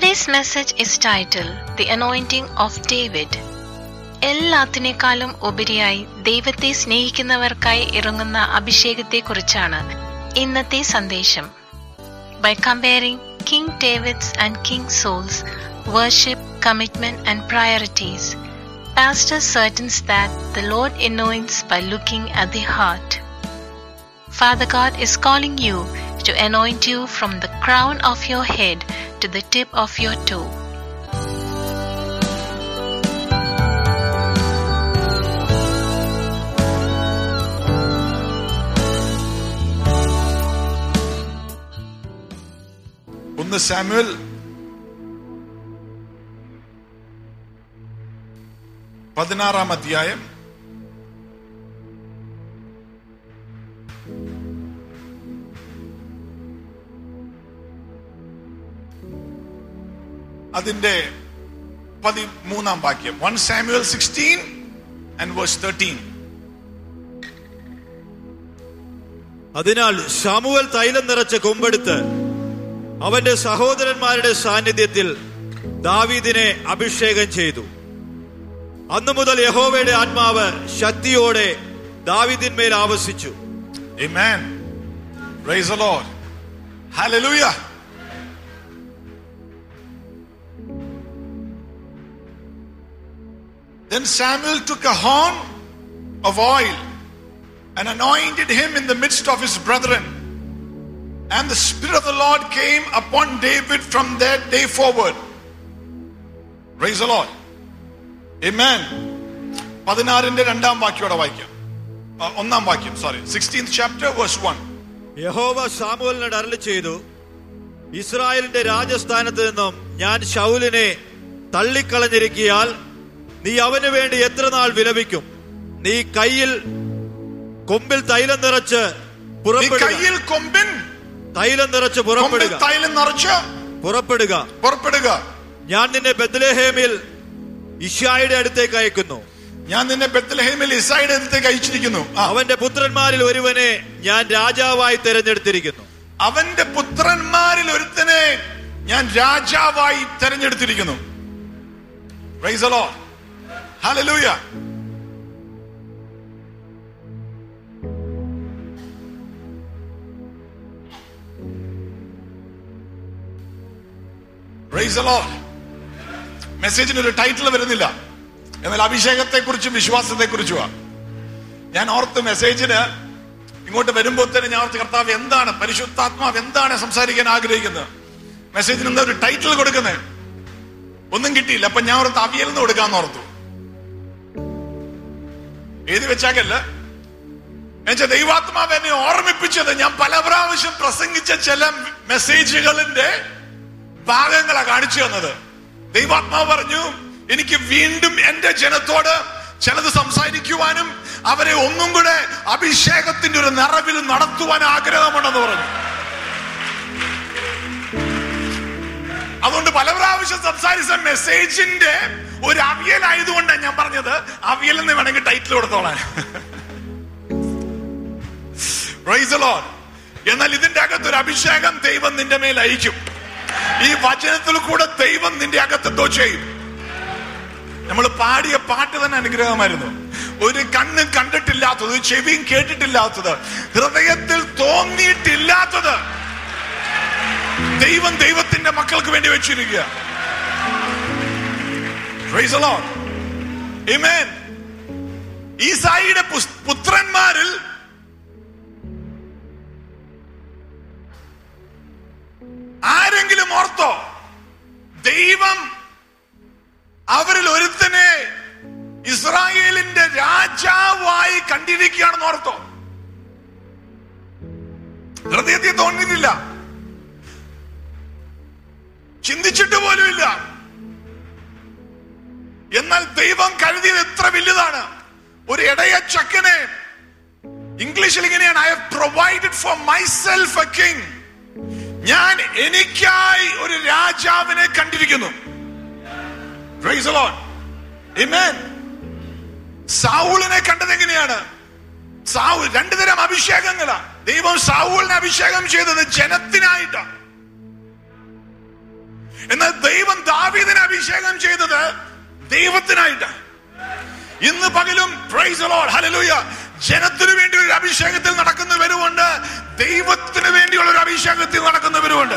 Today's message is titled The Anointing of David. എല്ലാത്തിനേക്കാളും ഉപരിയായി ദൈവത്തെ സ്നേഹിക്കുന്നവർക്കായി ഇറങ്ങുന്ന അഭിഷേകത്തെക്കുറിച്ചാണ് ഇന്നത്തെ സന്ദേശം By comparing King David's and King Saul's worship, commitment, and priorities, Pastor certains that the Lord anoints by looking at the heart. Father God is calling you to anoint you from the crown of your head to the tip of your toe. ഒന്ന് Samuel പതിനാറാം അധ്യായം അതിന്റെ പതിമൂന്നാം വാക്യം one Samuel sixteen and verse thirteen അതിനാൽ ശാമുവൽ തൈലം നിറച്ച കൊമ്പെടുത്ത് അവന്റെ സഹോദരന്മാരുടെ സാന്നിധ്യത്തിൽ ദാവീദിനെ അഭിഷേകം ചെയ്തു അന്നു മുതൽ യഹോവയുടെ ആത്മാവ് ശക്തിയോടെ ദാവീദിന്മേൽ ആവസിച്ചു Amen. Praise the Lord. Hallelujah. Then Samuel took a horn of oil and anointed him in the midst of his brethren. And the Spirit of the Lord came upon David from that day forward. Praise the Lord. Amen. പതിനാറിന്റെ രണ്ടാം വാക്യോടെ വായിക്കാം ആ, ഒന്നാം വാക്യം sorry sixteenth chapter verse one യഹോവ സാമുവലിനോട് അരളി ചെയ്തു ഇസ്രായേലിന്റെ രാജസ്ഥാനത്ത് നിന്നും ഞാൻ ശൗലിനെ തള്ളിക്കളഞ്ഞിരിക്കിയാൽ നീ അവന് വേണ്ടി എത്ര നാൾ വിലപിക്കും നീ കയ്യിൽ കൊമ്പിൽ തൈലം നിറച്ച് നീ പുറപ്പെടുക കയ്യിൽ കൊമ്പിൻ തൈലം നിറച്ച് കൊമ്പിൽ പുറപ്പെടുക തൈലം നിറച്ച് പുറപ്പെടുക പുറപ്പെടുക ഞാൻ നിന്നെ ബദ്ലേഹേമിൽ ഇഷായുടെ അടുത്തേക്ക് അയക്കുന്നു ഞാൻ നിന്നെ ബെത്തലഹേമിൽ ഇസൈഡ് അടുത്തേക്ക് അയച്ചിരിക്കുന്നു ആ, അവന്റെ പുത്രന്മാരിൽ ഒരുവനെ ഞാൻ രാജാവായി തെരഞ്ഞെടുത്തിരിക്കുന്നു അവന്റെ പുത്രന്മാരിൽ ഒരുത്തനെ ഞാൻ രാജാവായി തെരഞ്ഞെടുത്തിരിക്കുന്നു Praise the Lord. Hallelujah. Praise the Lord. മെസ്സേജിന് ഒരു ടൈറ്റിൽ വരുന്നില്ല എന്നാൽ അഭിഷേകത്തെ കുറിച്ചും വിശ്വാസത്തെ കുറിച്ചുമാണ് ഞാൻ ഓർത്ത് മെസ്സേജിന് ഇങ്ങോട്ട് വരുമ്പോൾ തന്നെ ഞാൻ ഓർത്ത് കർത്താവ് എന്താണ് പരിശുദ്ധാത്മാവ് എന്താണ് സംസാരിക്കാൻ ആഗ്രഹിക്കുന്നത് മെസ്സേജിന് എന്താ ഒരു ടൈറ്റിൽ കൊടുക്കുന്നത് ഒന്നും കിട്ടിയില്ല അപ്പൊ ഞാൻ ഓർത്ത് അവിയൽ എന്ന് കൊടുക്കാന്ന് ഓർത്തു എഴുതി വെച്ചാക്കല്ല എന്നുവെച്ചാൽ ദൈവാത്മാവ് എന്നെ ഓർമ്മിപ്പിച്ചത് ഞാൻ പല പ്രാവശ്യം പ്രസംഗിച്ച ചില മെസ്സേജുകളിന്റെ ഭാഗങ്ങളാ കാണിച്ചു തന്നത് ദൈവാത്മാവ് പറഞ്ഞു എനിക്ക് വീണ്ടും എന്റെ ജനത്തോട് ചിലത് സംസാരിക്കുവാനും അവരെ ഒന്നും കൂടെ അഭിഷേകത്തിന്റെ ഒരു നിറവിൽ നടത്തുവാൻ ആഗ്രഹമുണ്ടെന്ന് പറഞ്ഞു അതുകൊണ്ട് പല പ്രാവശ്യം സംസാരിച്ച മെസ്സേജിന്റെ ഒരു അവിയൽ ആയതുകൊണ്ടാണ് ഞാൻ പറഞ്ഞത് അവിയൽ എന്ന് വേണമെങ്കിൽ ടൈറ്റിൽ കൊടുത്തോളാൻ Praise the Lord. എന്നാൽ ഇതിന്റെ അകത്ത് ഒരു അഭിഷേകം ദൈവം നിന്റെ മേൽ അയക്കും ഈ വചനത്തിൽ കൂടെ ദൈവം നിന്റെ അകത്ത് എന്തോ ചെയ്യും നമ്മൾ പാടിയ പാട്ട് തന്നെ അനുഗ്രഹമായിരുന്നു ഒരു കണ്ണ് കണ്ടിട്ടില്ലാത്തത് ഒരു ചെവിയും കേട്ടിട്ടില്ലാത്തത് ഹൃദയത്തിൽ തോന്നിയിട്ടില്ലാത്തത് ദൈവം ദൈവത്തിന്റെ മക്കൾക്ക് വേണ്ടി വെച്ചിരിക്കുക Praise the Lord. Amen. ഈസായിയുടെ പുസ്- പുത്രന്മാരിൽ ആരെങ്കിലും ഓർത്തോ ദൈവം അവരിൽ ഒരുത്തനെ ഇസ്രായേലിന്റെ രാജാവായി കണ്ടിരിക്കുകയാണെന്ന് ഓർത്തോ ഹൃദയത്തിൽ തോന്നിയിട്ടില്ല ചിന്തിച്ചിട്ട് പോലുമില്ല എന്നാൽ ദൈവം കരുതിയത് എത്ര വലുതാണ് ഒരു ഇടയ ചക്കനെ ഇംഗ്ലീഷിൽ ഇങ്ങനെയാണ് I have provided for myself a king ഞാൻ എനിക്കായി ഒരു രാജാവിനെ കണ്ടിരിക്കുന്നു Praise the Lord. Amen. സാവൂളിനെ കണ്ടത് എങ്ങനെയാണ് സാവൂൾ രണ്ടു തരം അഭിഷേകങ്ങളാ ദൈവം സാവൂളിനെ അഭിഷേകം ചെയ്തത് ജനത്തിനായിട്ടാണ് എന്നാൽ ദൈവം ദാവീദിനെ അഭിഷേകം ചെയ്തത് ദൈവത്തിനായിട്ടാണ് ഇന്ന് പകലും പ്രൈസ് ലോഡ് ഹല്ലേലൂയ ജനത്തിനു വേണ്ടി ഒരു അഭിഷേകത്തിൽ നടക്കുന്നവരുമുണ്ട് ദൈവത്തിന് വേണ്ടിയുള്ള ഒരു അഭിഷേകത്തിൽ നടക്കുന്നവരുമുണ്ട്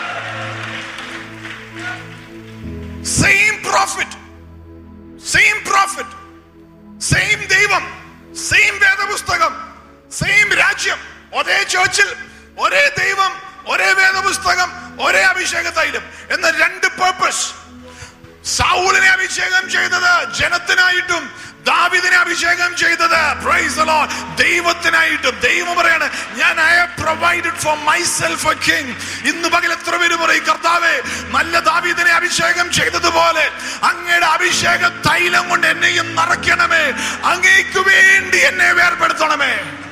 same prophet same prophet same ദൈവം സെയിം വേദപുസ്തകം സെയിം രാജ്യം ഒരേ ചേർച്ചിൽ ഒരേ ദൈവം ഒരേ വേദപുസ്തകം ഒരേ അഭിഷേക തൈലം എന്ന രണ്ട് പേർപ്പസ് സൗളിനെ അഭിഷേകം ചെയ്തത് ജനത്തിനായിട്ടും ദാവിദിനെ അഭിഷേകം ചെയ്തത് പ്രൈസ് the Lord ദൈവത്തിനായിട്ടും ദൈവം പറയാണ് ഞാൻ I have provided for myself a king ഇന്ന് പകൽ എത്ര പേര് പറയും കർത്താവേ നല്ല ദാവീദിനെ അഭിഷേകം ചെയ്തതുപോലെ അങ്ങയുടെ അഭിഷേക തൈലം കൊണ്ട് എന്നെയും നിറയ്ക്കണമേ അങ്ങേക്ക് വേണ്ടി എന്നെ വേർപെടുത്തണമേ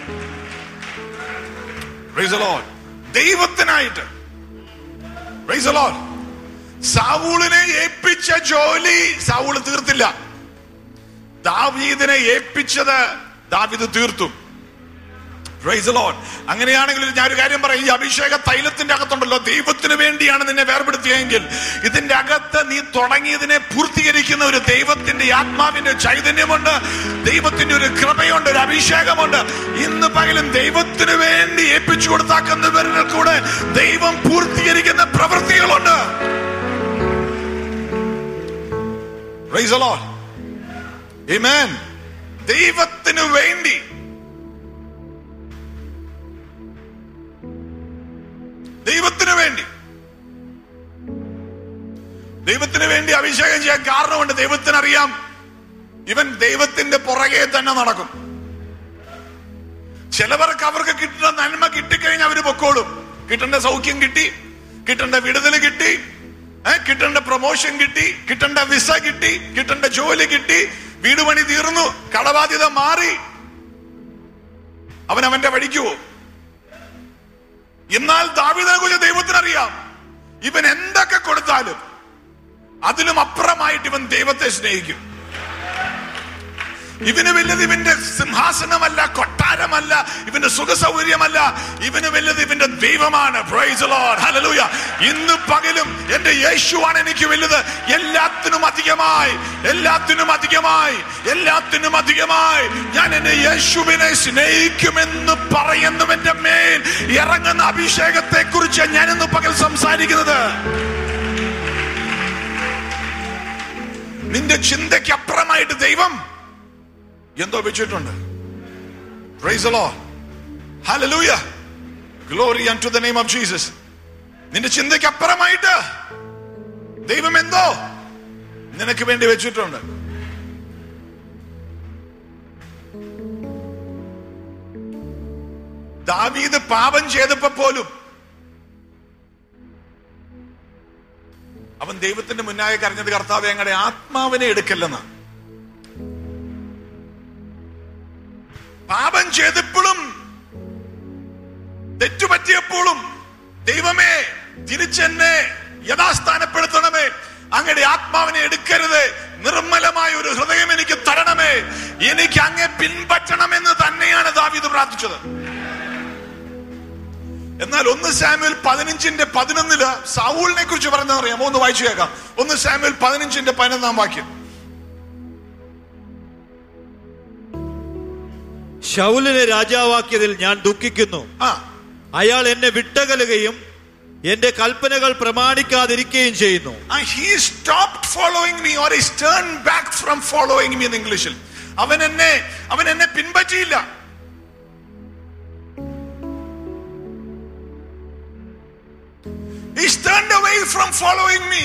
Praise the Lord. ദൈവത്തിനായിട്ട് Praise the Lord. സാവൂളിനെ ഏൽപ്പിച്ച ജോലി സാവൂള് തീർത്തില്ല ദാവീദിനെ ഏൽപ്പിച്ചത് ദാവീദ് തീർത്തു Praise the Lord. അങ്ങനെയാണെങ്കിൽ ഞാൻ ഒരു കാര്യം പറയാം ഈ അഭിഷേക തൈലത്തിന്റെ അകത്തുണ്ടല്ലോ ദൈവത്തിന് വേണ്ടിയാണ് നിന്നെ വേർപെടുത്തിയെങ്കിൽ ഇതിന്റെ അകത്ത് നീ തുടങ്ങിയതിനെ പൂർത്തീകരിക്കുന്ന ഒരു ദൈവത്തിന്റെ ആത്മാവിന്റെ ചൈതന്യമുണ്ട് ദൈവത്തിന്റെ ഒരു കൃപയുണ്ട് ഒരു അഭിഷേകമുണ്ട് ഇന്ന് പകലും ദൈവത്തിന് വേണ്ടി ഏൽപ്പിച്ചു കൊടുത്താക്കുന്നവരിൽ കൂടെ ദൈവം പൂർത്തീകരിക്കുന്ന പ്രവൃത്തികളുണ്ട് Praise the Lord. Amen. ദൈവത്തിന് വേണ്ടി ദൈവത്തിന് വേണ്ടി ദൈവത്തിന് വേണ്ടി അഭിഷേകം ചെയ്യാൻ കാരണമുണ്ട് ദൈവത്തിനറിയാം ഇവൻ ദൈവത്തിന്റെ പുറകെ തന്നെ നടക്കും ചിലവർക്ക് അവർക്ക് കിട്ടുന്ന നന്മ കിട്ടിക്കഴിഞ്ഞാൽ അവര് പൊക്കോളും കിട്ടേണ്ട സൗഖ്യം കിട്ടി കിട്ടേണ്ട വിടുതൽ കിട്ടി ഏ, കിട്ടേണ്ട പ്രൊമോഷൻ കിട്ടി കിട്ടേണ്ട വിസ കിട്ടി കിട്ടേണ്ട ജോലി കിട്ടി വീട് പണി തീർന്നു കടബാധ്യത മാറി അവൻ അവന്റെ വഴിക്ക് പോകും എന്നാൽ ദാവിദിനെ കുറിച്ച് ദൈവത്തിനറിയാം ഇവൻ എന്തൊക്കെ കൊടുത്താലും അതിലും അപ്പുറമായിട്ട് ഇവൻ ദൈവത്തെ സ്നേഹിക്കും ഇവന് വലുത് ഇവന്റെ സിംഹാസനമല്ല കൊട്ടാരമല്ല ഇവന്റെ സുഖസൗകര്യമല്ല ഇവന് വലുത് ഇവന്റെ ദൈവമാണ് Praise the Lord. Hallelujah. ഇന്ന് പകലും എന്റെ യേശുവാണ് എനിക്ക് വലുത് എല്ലാത്തിനും അധികമായി എല്ലാത്തിനും അധികമായി എല്ലാത്തിനും അധികമായി ഞാൻ എന്റെ യേശുവിനെ സ്നേഹിക്കുമെന്ന് പറയുന്നവന്റെ മേൽ ഇറങ്ങുന്ന അഭിഷേകത്തെ കുറിച്ച് ഞാൻ ഇന്ന് പകൽ സംസാരിക്കുന്നത് നിന്റെ ചിന്തയ്ക്ക് അപ്പുറമായിട്ട് ദൈവം എന്തോ വെച്ചിട്ടുണ്ട് Praise the Lord. Hallelujah. Glory unto the name of Jesus. നിന്റെ ചിന്തയ്ക്ക് അപ്പുറമായിട്ട് ദൈവം എന്തോ നിനക്ക് വേണ്ടി വെച്ചിട്ടുണ്ട് ദാവീദ് പാപം ചെയ്തപ്പോ പോലും അവൻ ദൈവത്തിന്റെ മുന്നായി കരഞ്ഞത് കർത്താവ് ഞങ്ങളുടെ ആത്മാവിനെ എടുക്കല്ലെന്നാ പാപം ചെയ്തപ്പോഴും തെറ്റുപറ്റിയപ്പോഴും ദൈവമേ തിരിച്ചെന്നെ യഥാസ്ഥാനപ്പെടുത്തണമേ അങ്ങയുടെ ആത്മാവിനെ എടുക്കരുത് നിർമ്മലമായ ഒരു ഹൃദയം എനിക്ക് തരണമേ എനിക്ക് അങ്ങെ പിൻപറ്റണമെന്ന് തന്നെയാണ് ദാവീദ് പ്രാർത്ഥിച്ചത് എന്നാൽ ഒന്ന് സാമ്യൽ പതിനഞ്ചിന്റെ പതിനൊന്നില് സൗളിനെ കുറിച്ച് പറഞ്ഞത് അറിയാമോ ഒന്ന് വായിച്ചു കേൾക്കാം ഒന്ന് സാമ്യൽ പതിനഞ്ചിന്റെ പതിനൊന്നാം വാക്യം ശൗലിനെ രാജാവാക്കിയതിൽ ഞാൻ ദുഃഖിക്കുന്നു ആ അയാൾ എന്നെ വിട്ടകലുകയും എന്റെ കൽപ്പനകൾ പ്രമാണിക്കാതിരിക്കുകയും ചെയ്യുന്നു Uh, he stopped following me or he's turned back from following me in ഇംഗ്ലീഷിൽ അവൻ എന്നെ അവൻ എന്നെ പിൻപറ്റിയില്ല He's turned away from following me.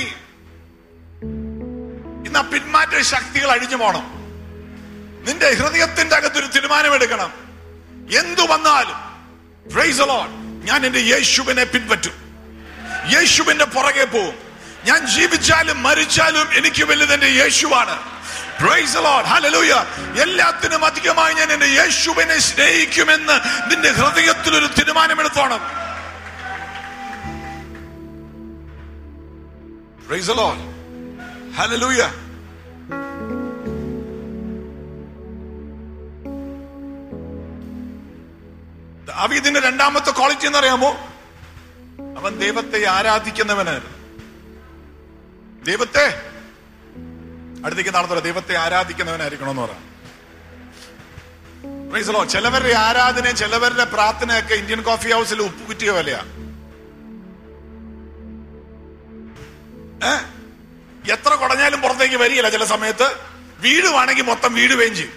ഇന്ന് ആ പിന്മാറ്റ ശക്തികൾ അഴിഞ്ഞു പോണം നിന്റെ ഹൃദയത്തിന്റെ അകത്തൊരു തീരുമാനമെടുക്കണം എന്തു വന്നാലും Praise the Lord. ഞാൻ എന്റെ യേശുവിനെ പിൻപറ്റും യേശുവിന്റെ പുറകെ പോവും ഞാൻ ജീവിച്ചാലും മരിച്ചാലും എനിക്ക് വലുത് എന്റെ യേശുവാണ് Praise the Lord. Hallelujah. എല്ലാത്തിനും അധികമായി ഞാൻ എന്റെ യേശുവിനെ സ്നേഹിക്കുമെന്ന് നിന്റെ ഹൃദയത്തിൽ ഒരു തീരുമാനമെടുത്തോണം Praise the Lord. Hallelujah. ദാവീദിന്റെ രണ്ടാമത്തെ ക്വാളിറ്റി എന്നറിയാമോ അവൻ ദൈവത്തെ ആരാധിക്കുന്നവനായിരുന്നു ദൈവത്തെ അടുത്തേക്ക് നടത്തുക ദൈവത്തെ ആരാധിക്കുന്നവനായിരിക്കണം എന്ന് പറയാം Praise the Lord. ചിലവരുടെ ആരാധന ചിലവരുടെ പ്രാർത്ഥനയൊക്കെ ഇന്ത്യൻ കോഫി ഹൗസിൽ ഉപ്പ് കുറ്റിയ വിലയാ ഏ? എത്ര കുടഞ്ഞാലും പുറത്തേക്ക് വരികയില്ല ചില സമയത്ത് വീടുവാണെങ്കിൽ മൊത്തം വീടുകയും ചെയ്യും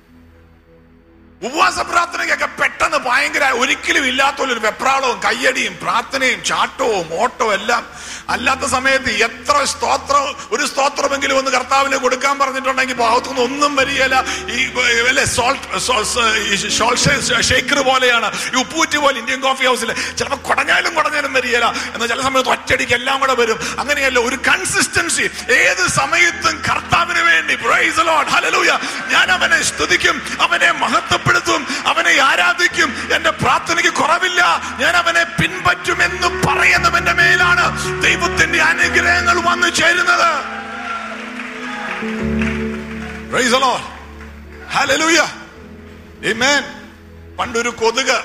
ഉപവാസ പ്രാർത്ഥനയ്ക്കൊക്കെ പെട്ടെന്ന് ഭയങ്കര ഒരിക്കലും ഇല്ലാത്തൊരു വെപ്രാളവും കയ്യടിയും പ്രാർത്ഥനയും ചാട്ടവും ഓട്ടവും എല്ലാം അല്ലാത്ത സമയത്ത് എത്ര സ്തോത്രം ഒരു സ്തോത്രമെങ്കിലും ഒന്ന് കർത്താവിന് കൊടുക്കാൻ പറഞ്ഞിട്ടുണ്ടെങ്കിൽ ഭാഗത്തുനിന്ന് ഒന്നും വരികയില്ല ഈ അല്ലേ സോൾട്ട് ഷേക്കർ പോലെയാണ് ഈ ഉപ്പൂറ്റി പോലെ ഇന്ത്യൻ കോഫി ഹൗസിൽ ചിലപ്പോൾ കുടഞ്ഞാലും കുടഞ്ഞാലും വരികയില്ല എന്നാൽ ചില സമയത്ത് ഒറ്റടിക്ക് എല്ലാം കൂടെ വരും അങ്ങനെയല്ല ഒരു കൺസിസ്റ്റൻസി ഏത് സമയത്തും കർത്താവിന് വേണ്ടി praise the Lord. Hallelujah. ഞാൻ അവനെ സ്തുതിക്കും അവനെ മഹത്വപ്പെടുത്തും അവനെ ആരാധിക്കും എന്റെ പ്രാർത്ഥനയ്ക്ക് കുറവില്ല ഞാൻ അവനെ പിൻപറ്റും എന്ന് പറയുന്നവന്റെ മേലാണ് ദൈവത്തിന്റെ അനുഗ്രഹങ്ങൾ വന്നു ചേരുന്നത് Praise the Lord. Hallelujah. Amen. പണ്ടൊരു കൊതുക്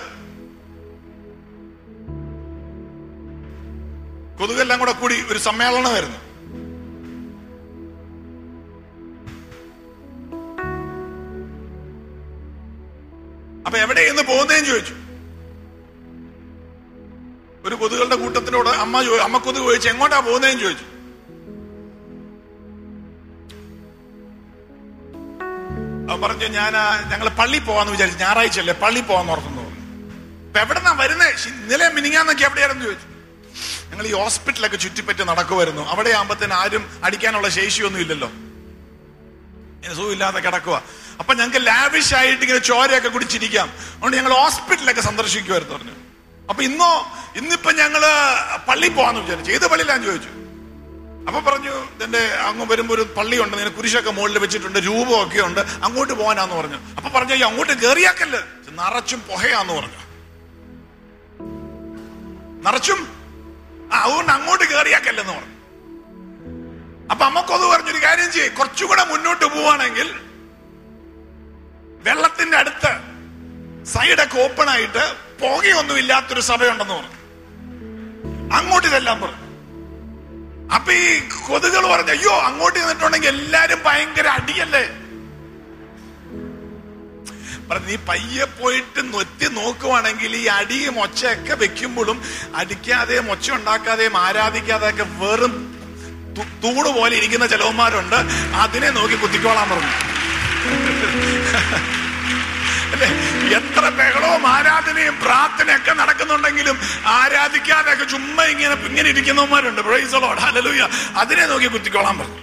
കൊതുകെല്ലാം കൂടെ കൂടി ഒരു സമ്മേളനമായിരുന്നു അപ്പൊ എവിടെയെന്ന് പോകുന്നതെന്ന് ചോദിച്ചു ഒരു കൊതുകളുടെ കൂട്ടത്തിനോട് അമ്മ ചോ- അമ്മ കൊതുക് ചോദിച്ചു എങ്ങോട്ടാ പോകുന്നതെന്ന് ചോദിച്ചു അവൻ പറഞ്ഞു ഞാൻ ഞങ്ങൾ പള്ളി പോവാന്ന് വിചാരിച്ചു ഞായറാഴ്ച അല്ലേ പള്ളി പോവാന്ന് ഓർത്തെന്ന് പറഞ്ഞു അപ്പൊ എവിടെന്നാ വരുന്നേ ശി- ഇന്നലെ മിനിങ്ങാന്നൊക്കെ എവിടെയാണെന്ന് ചോദിച്ചു ഞങ്ങൾ ഈ ഹോസ്പിറ്റലൊക്കെ ചുറ്റിപ്പറ്റി നടക്കുമായിരുന്നു അവിടെ ആകുമ്പത്തേന് ആരും അടിക്കാനുള്ള ശേഷിയൊന്നും ഇല്ലല്ലോ ഇങ്ങനെ സുഖമില്ലാതെ കിടക്കുക അപ്പൊ ഞങ്ങൾക്ക് ലാവിഷ് ആയിട്ട് ഇങ്ങനെ ചോരയൊക്കെ കുടിച്ചിരിക്കാം അതുകൊണ്ട് ഞങ്ങൾ ഹോസ്പിറ്റലൊക്കെ സന്ദർശിക്കുമായിരുന്നു പറഞ്ഞു അപ്പൊ ഇന്നോ ഇന്നിപ്പോ ഞങ്ങള് പള്ളി പോവാന്ന് വിചാരിച്ചു ഏത് പള്ളിയിലാന്ന് ചോദിച്ചു അപ്പൊ പറഞ്ഞു ഇതിന്റെ അങ്ങ് വരുമ്പോ ഒരു പള്ളിയുണ്ട് ഇങ്ങനെ കുരിശൊക്കെ മുകളിൽ വെച്ചിട്ടുണ്ട് രൂപമൊക്കെ ഉണ്ട് അങ്ങോട്ട് പോകാനാന്ന് പറഞ്ഞു അപ്പൊ പറഞ്ഞു "അയ്യോ, അങ്ങോട്ട് കയറിയാക്കല്ല് നിറച്ചും പുഹയാന്ന് പറഞ്ഞു നിറച്ചും ആ അതുകൊണ്ട് അങ്ങോട്ട് കയറിയാക്കല്ലെന്ന് പറഞ്ഞു അപ്പൊ അമ്മക്കൊത് പറഞ്ഞൊരു കാര്യം ചെയ്യ് കുറച്ചുകൂടെ മുന്നോട്ട് പോവാണെങ്കിൽ വെള്ളത്തിന്റെ അടുത്ത് സൈഡൊക്കെ ഓപ്പൺ ആയിട്ട് പുകയൊന്നും ഇല്ലാത്തൊരു സഭയുണ്ടെന്ന് പറഞ്ഞു അങ്ങോട്ട് ഇതെല്ലാം പറഞ്ഞു അപ്പൊ ഈ കൊതുകൾ പറഞ്ഞു അയ്യോ അങ്ങോട്ട് നിന്നിട്ടുണ്ടെങ്കിൽ എല്ലാരും ഭയങ്കര അടിയല്ലേ പറഞ്ഞു നീ പയ്യെ പോയിട്ട് നൊത്തി നോക്കുവാണെങ്കിൽ ഈ അടിയും ഒച്ചയൊക്കെ വെക്കുമ്പോഴും അടിക്കാതെയും ഒച്ച ഉണ്ടാക്കാതെയും ആരാധിക്കാതെയൊക്കെ വെറും തു- തൂണ് പോലെ ഇരിക്കുന്ന ചിലവന്മാരുണ്ട് അതിനെ നോക്കി കുത്തിക്കോളാൻ പറഞ്ഞു അല്ലേ എത്ര ബഹളവും ആരാധനയും പ്രാർത്ഥനയൊക്കെ നടക്കുന്നുണ്ടെങ്കിലും ആരാധിക്കാതെയൊക്കെ ചുമ്മാ ഇങ്ങനെ ഇങ്ങനെ ഇരിക്കുന്നവന്മാരുണ്ട് Praise the Lord. Hallelujah. അതിനെ നോക്കി കുത്തിക്കോളാൻ പറഞ്ഞു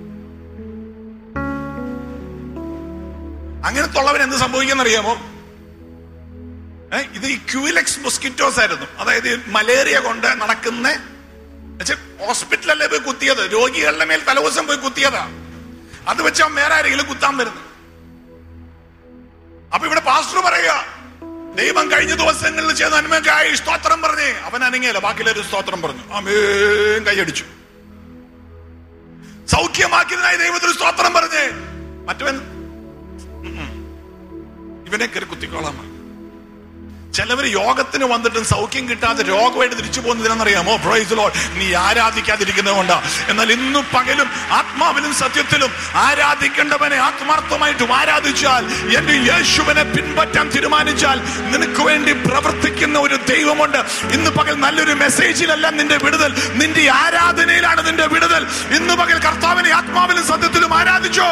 അങ്ങനത്തെ ഉള്ളവൻ എന്ത് സംഭവിക്കുന്ന അറിയാമോ ഏ, ഇത് ഈ ക്യൂലെക്സ് മൊസ്കിറ്റോസ് ആയിരുന്നു അതായത് ഈ മലേറിയ കൊണ്ട് നടക്കുന്ന ഹോസ്പിറ്റലല്ലേ പോയി കുത്തിയത് രോഗികളുടെ മേൽ തലവസം പോയി കുത്തിയതാ അത് വെച്ച് അവൻ വേറെ ആരെങ്കിലും കുത്താൻ വരുന്നു അപ്പൊ ഇവിടെ പാസ്റ്റർ പറയുക ദൈവം കഴിഞ്ഞ ദിവസങ്ങളിൽ ചെയ്ത നന്മക്കായി സ്തോത്രം പറഞ്ഞേ അവൻ അനങ്ങിയല്ല ബാക്കിയുള്ളൊരു സ്തോത്രം പറഞ്ഞു അമേൻ കൈയടിച്ചു സൗഖ്യമാക്കിയതിനായി ദൈവത്തിന് സ്തോത്രം പറഞ്ഞേ മറ്റവൻ ഉം ഉം. ഇവനെ കയറി കുത്തിക്കോളാൻ പറഞ്ഞു ചിലവർ യോഗത്തിന് വന്നിട്ടും സൗഖ്യം കിട്ടാതെ രോഗമായിട്ട് തിരിച്ചു പോകുന്നതിനെന്നറിയാമോ പ്രൈസ് ലോഡ് നീ ആരാധിക്കാതിരിക്കുന്നതുകൊണ്ടാ എന്നാൽ ഇന്നും പകലും ആത്മാവിലും സത്യത്തിലും ആരാധിക്കേണ്ടവനെ ആത്മാർത്ഥമായിട്ടും ആരാധിച്ചാൽ എന്റെ യേശുവിനെ പിൻപറ്റാൻ തീരുമാനിച്ചാൽ നിനക്ക് വേണ്ടി പ്രവർത്തിക്കുന്ന ഒരു ദൈവമുണ്ട് ഇന്ന് പകൽ നല്ലൊരു മെസ്സേജിലല്ല നിന്റെ വിടുതൽ നിന്റെ ആരാധനയിലാണ് നിന്റെ വിടുതൽ ഇന്ന് പകൽ കർത്താവിനെ ആത്മാവിലും സത്യത്തിലും ആരാധിച്ചോ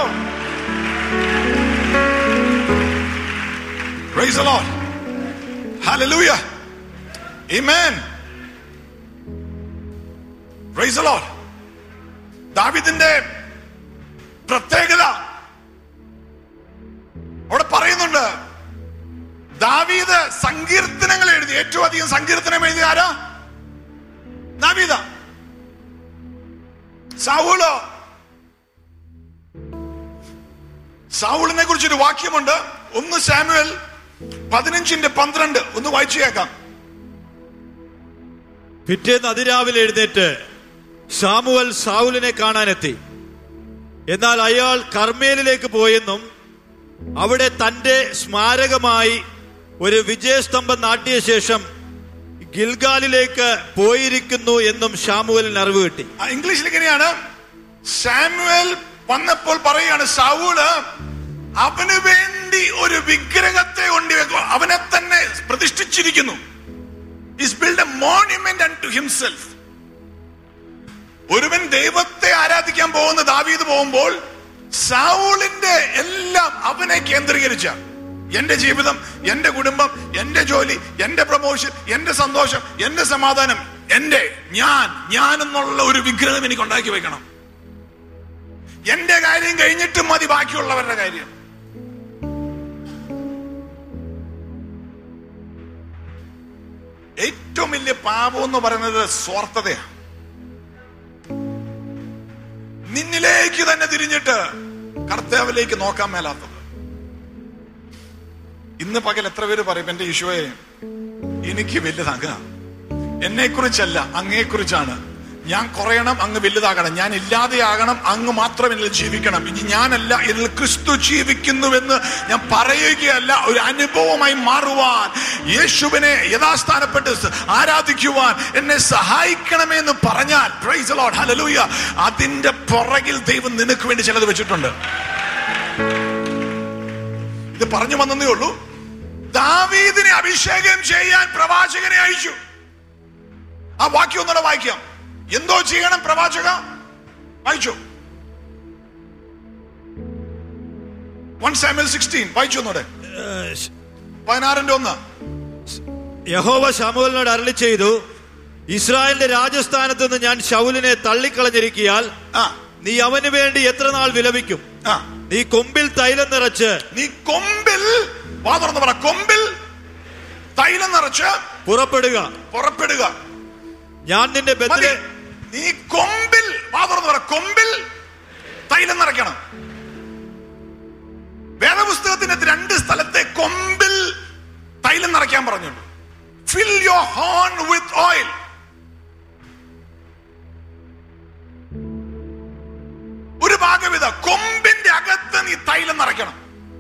Praise the Lord. Hallelujah. Amen. Praise the Lord. ദാവിദിന്റെ പ്രത്യേകത അവിടെ പറയുന്നുണ്ട് ദാവീദ് സങ്കീർത്തനങ്ങൾ എഴുതി ഏറ്റവും അധികം സങ്കീർത്തനം എഴുതിയ ആരാ ദാവീദ സാവൂളോ സാവൂളിനെ കുറിച്ചൊരു വാക്യമുണ്ട് ഒന്ന് സാമുവൽ പതിനഞ്ചിന്റെ പന്ത്രണ്ട് ഒന്ന് വായിച്ചു കേൾക്കാം പിറ്റേന്ന് അതിരാവിലെ എഴുന്നേറ്റ് സാമുവൽ സാവുലിനെ കാണാനെത്തി എന്നാൽ അയാൾ കർമ്മേലിലേക്ക് പോയെന്നും അവിടെ തന്റെ സ്മാരകമായി ഒരു വിജയസ്തംഭം നാട്ടിയ ശേഷം ഗിൽഗാലിലേക്ക് പോയിരിക്കുന്നു എന്നും ഷാമുവലിന് അറിവ് കിട്ടി ആ, ഇംഗ്ലീഷിൽ ഇങ്ങനെയാണ് സാമുവൽ വന്നപ്പോൾ പറയാണ് സൗള് അവന് വേണ്ടി ഒരു വിഗ്രഹത്തെ കൊണ്ടി വെക്കുക അവനെ തന്നെ പ്രതിഷ്ഠിച്ചിരിക്കുന്നു is build a monument unto himself ഒരുവൻ ദൈവത്തെ ആരാധിക്കാൻ പോകുന്ന ദാവീദ് പോകുമ്പോൾ സൗളിന്റെ എല്ലാം അവനെ കേന്ദ്രീകരിച്ച എന്റെ ജീവിതം എന്റെ കുടുംബം എന്റെ ജോലി എന്റെ പ്രൊമോഷൻ എന്റെ സന്തോഷം എന്റെ സമാധാനം എന്റെ ഞാൻ ഞാൻ എന്നുള്ള ഒരു വിഗ്രഹം എനിക്ക് ഉണ്ടാക്കി വെക്കണം എന്റെ കാര്യം കഴിഞ്ഞിട്ട് മതി ബാക്കിയുള്ളവരുടെ കാര്യം ഏറ്റവും വലിയ പാപം എന്ന് പറയുന്നത് സ്വാർത്ഥതയാണ് നിന്നിലേക്ക് തന്നെ തിരിഞ്ഞിട്ട് കർത്താവിലേക്ക് നോക്കാൻ മേലാത്തത് ഇന്ന് പകൽ എത്ര പേര് പറയും എന്റെ ഈശോയെ എനിക്ക് വലുതാക എന്നെ കുറിച്ചല്ല അങ്ങയെ കുറിച്ചാണ് ഞാൻ കുറയണം അങ്ങ് വലുതാകണം ഞാൻ ഇല്ലാതെയാകണം അങ്ങ് മാത്രം എന്നിൽ ജീവിക്കണം ഇനി ഞാനല്ല എന്നിൽ ക്രിസ്തു ജീവിക്കുന്നുവെന്ന് ഞാൻ പറയുകയല്ല ഒരു അനുഭവമായി മാറുവാൻ യേശുവിനെ യഥാസ്ഥാനപ്പെട്ട് ആരാധിക്കുവാൻ എന്നെ സഹായിക്കണമേ എന്ന് പറഞ്ഞാൽ പ്രൈസ് ലോഡ് ഹലലൂയ അതിന്റെ പുറകിൽ ദൈവം നിനക്ക് വേണ്ടി ചിലത് വെച്ചിട്ടുണ്ട് ഇത് പറഞ്ഞു വന്നതേ ഉള്ളൂ ദാവീദിനെ അഭിഷേകം ചെയ്യാൻ പ്രവാചകനെ അയച്ചു ആ വാക്യം ഒന്നുകൂടെ വായിക്കാം എന്തോ ചെയ്യണം പ്രവാചക വായിച്ചു വൺ സാമ്യൽ സിക്സ്റ്റീൻ വായിച്ചു ഒന്നുകൂടെ പതിനാറിന്റെ ഒന്ന് യഹോവ ശമുവലിനോട് അരളി ചെയ്തു ഇസ്രായേലിന്റെ രാജസ്ഥാനത്ത് നിന്ന് ഞാൻ ശൗലിനെ തള്ളിക്കളഞ്ഞിരിക്കിയാൽ ആ നീ അവന് വേണ്ടി എത്ര നാൾ വിലപിക്കും ആ നീ കൊമ്പിൽ തൈലം നിറച്ച് നീ കൊമ്പിൽ വാ തുറന്ന് പറ കൊമ്പിൽ തൈലം നിറച്ച് പുറപ്പെടുക പുറപ്പെടുക ഞാൻ നിന്റെ മതി ബത്തിലെ നീ കൊമ്പിൽ വാ തുറന്ന് പറ കൊമ്പിൽ തൈലം നിറയ്ക്കണം വേദപുസ്തകത്തിന്റെ രണ്ട് സ്ഥലത്തെ കൊമ്പിൽ തൈലം നിറയ്ക്കാൻ പറഞ്ഞുള്ളൂ fill your horn with oil ഒരു ഭാഗം ഇതാ കൊമ്പിന്റെ അകത്ത് നീ തൈലം നിറയ്ക്കണം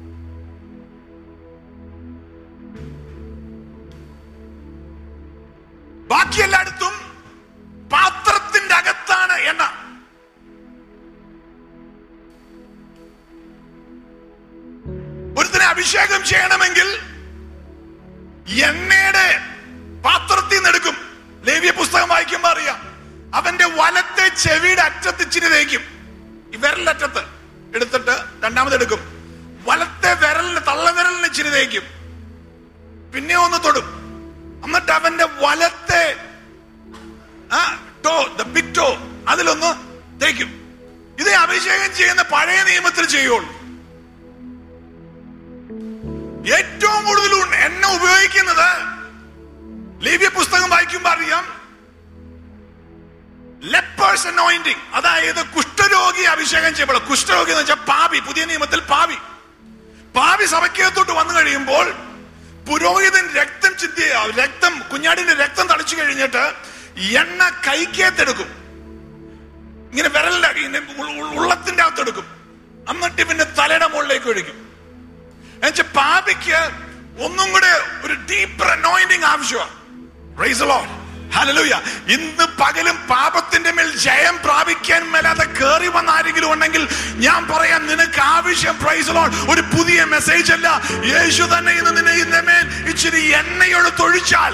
ബാക്കി എല്ലായിടത്തും പാത്രത്തിന്റെ അകത്താണ് എണ്ണ ഒരുത്തിനെ അഭിഷേകം ചെയ്യണമെങ്കിൽ എണ്ണയുടെ പാത്രത്തിൽ നിന്ന് എടുക്കും ലേവ്യ പുസ്തകം വായിക്കുമ്പോ അറിയാം അവന്റെ വലത്തെ ചെവിയുടെ അറ്റത്ത് ഇച്ചിരി തേക്കും ഈ വിരലറ്റത്ത് എടുത്തിട്ട് രണ്ടാമത് എടുക്കും വലത്തെ വിരലിന് തള്ളവിരലിന് ഇച്ചിരി തേക്കും പിന്നെ ഒന്ന് തൊടും എന്നിട്ട് അവന്റെ വലത്തെ ആ ടോ ദ ബിഗ് ടോ അതിലൊന്ന് തേക്കും ഇത് അഭിഷേകം ചെയ്യുന്ന പഴയ നിയമത്തിൽ ചെയ്യുള്ളൂ ഏറ്റവും കൂടുതൽ ഉൺ- എണ്ണ ഉപയോഗിക്കുന്നത് ലേവ്യ പുസ്തകം വായിക്കുമ്പോൾ അറിയാം ലെപ്പേഴ്സ് അനോയിന്റിങ് അതായത് കുഷ്ഠരോഗി അഭിഷേകം ചെയ്യപ്പെടും കുഷ്ഠരോഗി എന്ന് വെച്ചാൽ പാപി പുതിയ നിയമത്തിൽ പാപി പാപി സഭയ്ക്കകത്തോട്ട് വന്നു കഴിയുമ്പോൾ പുരോഹിതൻ രക്തം ചിന്തി രക്തം കുഞ്ഞാടിന്റെ രക്തം തളിച്ചു കഴിഞ്ഞിട്ട് എണ്ണ കൈക്കകത്തെടുക്കും ഇങ്ങനെ വിരലിന്റെ ഇങ്ങനെ ഉൾ- ഉൾ- ഉള്ളത്തിന്റെ അകത്തെടുക്കും എന്നിട്ട് പിന്നെ തലയുടെ മുകളിലേക്ക് ഒഴിക്കും എന്നുവെച്ചാൽ പാപിക്ക് ഒന്നും കൂടെ ഒരു ഡീപ്പർ അനോയിന്റിങ് ആവശ്യമാണ് Praise the Lord. Hallelujah. ഇന്ന് പകലും പാപത്തിന്റെ മേൽ ജയം പ്രാപിക്കാൻ മേലാതെ കയറി വന്ന ആരെങ്കിലും ഉണ്ടെങ്കിൽ ഞാൻ പറയാം നിനക്ക് ആവശ്യം പ്രൈസ് ലോഡ് ഒരു പുതിയ മെസ്സേജ് അല്ല യേശു തന്നെ ഇന്ന് നിന്നെ ഇന്ന മേൽ ഇച്ചിരി എണ്ണയോട് തൊഴിച്ചാൽ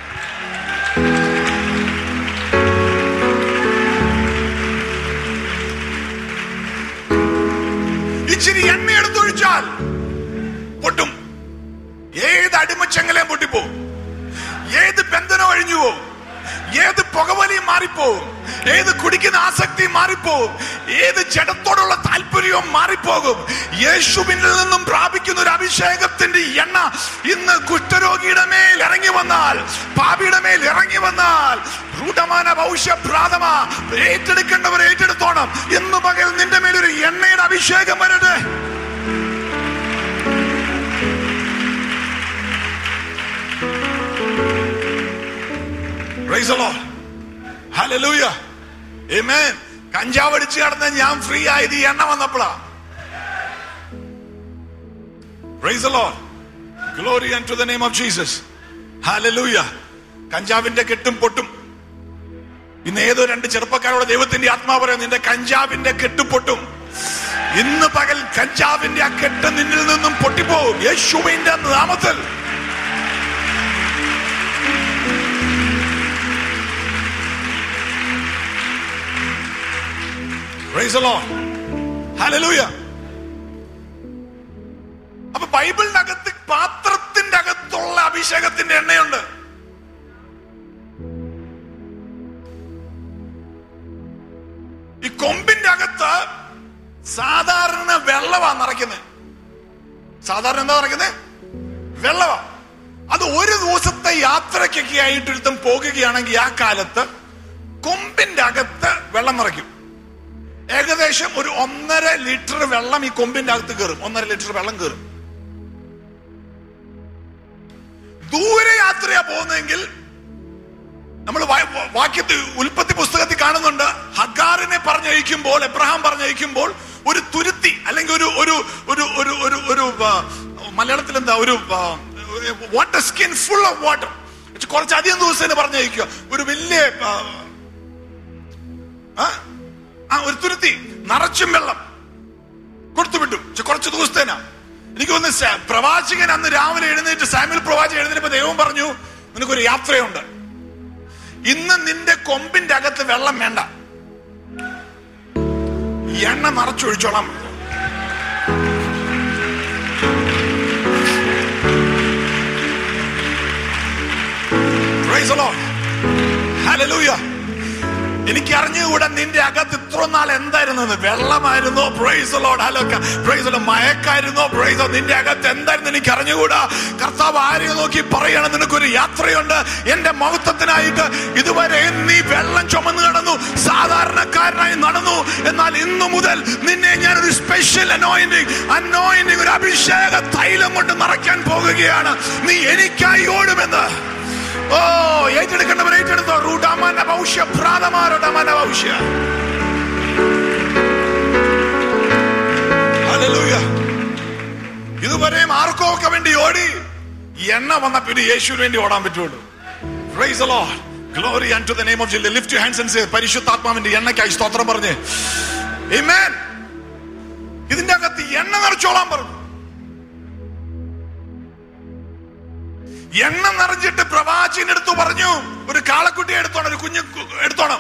ഇച്ചിരി എണ്ണയെടുത്ത് ഒഴിച്ചാൽ പൊട്ടും ഏത് അടിമച്ചങ്ങലയും പൊട്ടിപ്പോവും ഏത് ബന്ധനം ഒഴിഞ്ഞു പോവും ഏത് പുകവലിയും മാറിപ്പോവും ഏത് കുടിക്കുന്ന ആസക്തിയും മാറിപ്പോവും ഏത് ജഡത്തോടുള്ള താല്പര്യവും മാറിപ്പോകും യേശുവിനിൽ നിന്നും പ്രാപിക്കുന്ന ഒരു അഭിഷേകത്തിന്റെ എണ്ണ ഇന്ന് കുഷ്ഠരോഗിയുടെ മേൽ ഇറങ്ങി വന്നാൽ പാപിയുടെ മേൽ ഇറങ്ങി വന്നാൽ റൂഢമാന ഭൗഷ്യഭ്രാതമ ഏറ്റെടുക്കേണ്ടവർ ഏറ്റെടുത്തോണം ഇന്ന് പകൽ നിന്റെ മേൽ ഒരു എണ്ണയുടെ അഭിഷേകം വരട്ടെ Praise the Lord. Hallelujah. Amen. കഞ്ചാവ് അടിച്ച് കിടന്ന ഞാൻ ഫ്രീ ആയത് ഈ എണ്ണ വന്നപ്പോഴാ Praise the Lord. Glory unto the name of Jesus. Hallelujah. കഞ്ചാവിന്റെ കെട്ടും പൊട്ടും ഇന്ന് ഏതോ രണ്ട് ചെറുപ്പക്കാരോട് ദൈവത്തിന്റെ ആത്മാവ് പറയാം നിന്റെ കഞ്ചാവിന്റെ കെട്ട് പൊട്ടും ഇന്ന് പകൽ കഞ്ചാവിന്റെ ആ കെട്ട് നിന്നിൽ നിന്നും പൊട്ടിപ്പോവും യേശുവിന്റെ നാമത്തിൽ Praise the Lord. Hallelujah. അപ്പൊ ബൈബിളിനകത്ത് പാത്രത്തിന്റെ അകത്തുള്ള അഭിഷേകത്തിന്റെ എണ്ണയുണ്ട് ഈ കൊമ്പിന്റെ അകത്ത് സാധാരണ വെള്ളമാ നിറയ്ക്കുന്നത് സാധാരണ എന്താ നിറയ്ക്കുന്നത് വെള്ളമാ അത് ഒരു ദിവസത്തെ യാത്രയ്ക്കൊക്കെ ആയിട്ടൊരുത്തം പോകുകയാണെങ്കിൽ ആ കാലത്ത് കൊമ്പിന്റെ അകത്ത് വെള്ളം നിറയ്ക്കും ഏകദേശം ഒരു ഒന്നര ലിറ്റർ വെള്ളം ഈ കൊമ്പിന്റെ അകത്ത് കയറും ഒന്നര ലിറ്റർ വെള്ളം കയറും ദൂരെ യാത്രയാ പോകുന്നതെങ്കിൽ നമ്മൾ വാക്യത്തിൽ ഉൽപ്പത്തി പുസ്തകത്തിൽ കാണുന്നുണ്ട് ഹഗാറിനെ പറഞ്ഞയക്കുമ്പോൾ എബ്രഹാം പറഞ്ഞയക്കുമ്പോൾ ഒരു തുരുത്തി അല്ലെങ്കിൽ ഒരു ഒരു ഒരു ഒരു ഒരു ഒരു ആ, മലയാളത്തിൽ എന്താ ഒരു water skin full of water കുറച്ച് അധികം ദിവസം പറഞ്ഞയക്കുക ഒരു വലിയ ആ, ആ, ആ ഒരു തുരുത്തി നിറച്ചും വെള്ളം കൊടുത്തു വിട്ടു പക്ഷെ കുറച്ച് ദിവസത്തേനാ എനിക്ക് തോന്നുന്നു സ- പ്രവാചകൻ അന്ന് രാവിലെ എഴുന്നേറ്റ് സാമ്യൽ പ്രവാചകൻ എഴുന്നേറ്റപ്പോ ദൈവം പറഞ്ഞു നിനക്കൊരു യാത്രയുണ്ട് ഇന്ന് നിന്റെ കൊമ്പിന്റെ അകത്ത് വെള്ളം വേണ്ട എണ്ണ നിറച്ചൊഴിച്ചോളാം Praise the Lord. Hallelujah. എനിക്ക് അറിഞ്ഞുകൂടാ നിന്റെ അകത്ത് ഇത്ര നാൾ എന്തായിരുന്നത് വെള്ളമായിരുന്നോ പ്രൈസ് ലോഡ് ഹലോക്ക പ്രൈസ് മയക്കായിരുന്നോ പ്രൈസ് നിന്റെ അകത്ത് എന്തായിരുന്നു എനിക്ക് അറിഞ്ഞുകൂടാ കർത്താവ് ആരെയോ നോക്കി പറയണം നിനക്കൊരു യാത്രയുണ്ട് എന്റെ മഹത്വത്തിനായിട്ട് ഇതുവരെ നീ വെള്ളം ചുമന്ന് നടന്നു സാധാരണക്കാരനായി നടന്നു എന്നാൽ ഇന്നു മുതൽ നിന്നെ ഞാൻ ഒരു സ്പെഷ്യൽ അനോയിന്റിങ് അനോയിന്റിങ് ഒരു അഭിഷേക തൈലം കൊണ്ട് നിറയ്ക്കാൻ പോകുകയാണ് നീ എനിക്കായി ഓടുമെന്ന് ഓ ഏറ്റെടുക്കേണ്ടവർ ഏറ്റെടുത്തോ റൂഡാമാന ഭൗഷ്യ ഭ്രാതമാരോടമാന ഭൗഷ്യ ഹല്ലേലൂയ. ഇതുവരെയും ആർക്കോ ഒക്കെ വേണ്ടി ഓടി എണ്ണ വന്ന പിന്നെ യേശുവിന് വേണ്ടി ഓടാൻ പറ്റുള്ളൂ Praise the Lord. Glory unto the name of Jesus. Lift your hands and say, പരിശുദ്ധാത്മാവിന്റെ എണ്ണയ്ക്കായി സ്തോത്രം പറഞ്ഞ് Amen. ഇതിന്റെ അകത്ത് എണ്ണ നിറച്ചോളാൻ പറഞ്ഞു എണ്ണ നിറഞ്ഞിട്ട് പ്രവാചകന്റെ അടുത്ത് പറഞ്ഞു ഒരു കാളക്കുട്ടിയെ എടുത്തോണം ഒരു കുഞ്ഞു കു- എടുത്തോണം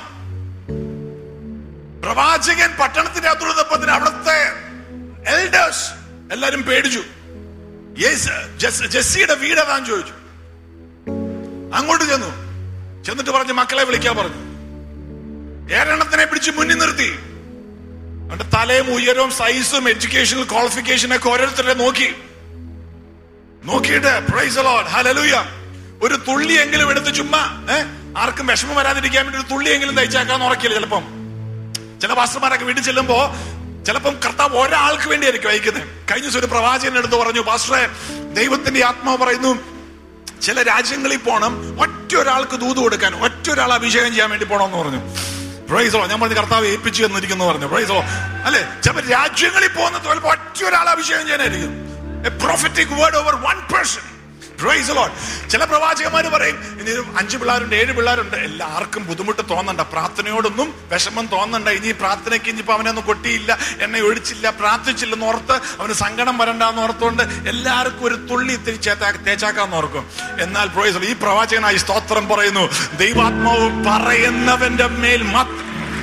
പ്രവാചകൻ പട്ടണത്തിന്റെ അകത്തുള്ളപ്പത്തിന് അവിടുത്തെ എൽഡേഴ്സ് എല്ലാരും പേടിച്ചു യേസ് ജസ്- ജെസ്സിയുടെ വീട് ഏതാന്ന് ചോദിച്ചു അങ്ങോട്ട് ചെന്നു ചെന്നിട്ട് പറഞ്ഞു മക്കളെ വിളിക്കാൻ പറഞ്ഞു ഏഴെണ്ണത്തിനെ പിടിച്ച് മുന്നിൽ നിർത്തി അവന്റെ തലയും ഉയരവും സൈസും എഡ്യൂക്കേഷണൽ ക്വാളിഫിക്കേഷൻ ഒക്കെ ഓരോരുത്തരെ നോക്കി നോക്കിയിട്ട് പ്രൈസ് ലോഡ് ഹലലൂയ ഒരു തുള്ളിയെങ്കിലും എടുത്ത് ചുമ്മാ ഏ ആർക്കും വിഷമം വരാതിരിക്കാൻ വേണ്ടി ഒരു തുള്ളിയെങ്കിലും തയ്ച്ചേക്കാന്ന് ഉറക്കില്ല ചിലപ്പം ചില പാസ്റ്റർമാരൊക്കെ വീട്ടിൽ ചെല്ലുമ്പോ ചിലപ്പം കർത്താവ് ഒരാൾക്ക് വേണ്ടിയായിരിക്കും അയക്കുന്നത് കഴിഞ്ഞ ദിവസം ഒരു പ്രവാചകൻ എടുത്ത് പറഞ്ഞു പാസ്റ്ററെ ദൈവത്തിന്റെ ആത്മാവ് പറയുന്നു ചില രാജ്യങ്ങളിൽ പോണം ഒറ്റ ഒരാൾക്ക് ദൂത് കൊടുക്കാൻ ഒറ്റ ഒരാൾ അഭിഷേകം ചെയ്യാൻ വേണ്ടി പോണമെന്ന് പറഞ്ഞു പ്രൈസോ ഞാൻ പറഞ്ഞു കർത്താവ് ഏൽപ്പിച്ചു എന്നിരിക്കുന്നു പറഞ്ഞു പ്രൈസോ അല്ലെ ചില രാജ്യങ്ങളിൽ പോകുന്ന ചിലപ്പോൾ ഒറ്റ ഒരാൾ അഭിഷേകം ചെയ്യാനായിരിക്കും a prophetic word over one person praise Lord ചില പ്രവാചകന്മാർ പറയും ഇനി ഒരു അഞ്ച് പിള്ളേരുണ്ട് ഏഴ് പിള്ളേരുണ്ട് എല്ലാവർക്കും ബുദ്ധിമുട്ട് തോന്നണ്ട പ്രാർത്ഥനയോടൊന്നും വിഷമം തോന്നണ്ട ഇനി ഈ പ്രാർത്ഥനയ്ക്ക് ഇനിയിപ്പോ അവനൊന്നും കൊട്ടിയില്ല എന്നെ ഒഴിച്ചില്ല പ്രാർത്ഥിച്ചില്ലെന്ന് ഓർത്ത് അവന് സങ്കടം വരണ്ടെന്ന് ഓർത്തുകൊണ്ട് എല്ലാവർക്കും ഒരു തുള്ളി ഇത്തിരി ചേത്താ- തേച്ചാക്കാന്ന് ഓർക്കും എന്നാൽ പ്രൈസ് ഈ പ്രവാചകനായി സ്തോത്രം പറയുന്നു ദൈവാത്മാവ് പറയുന്നവന്റെ മേൽ മാത്രം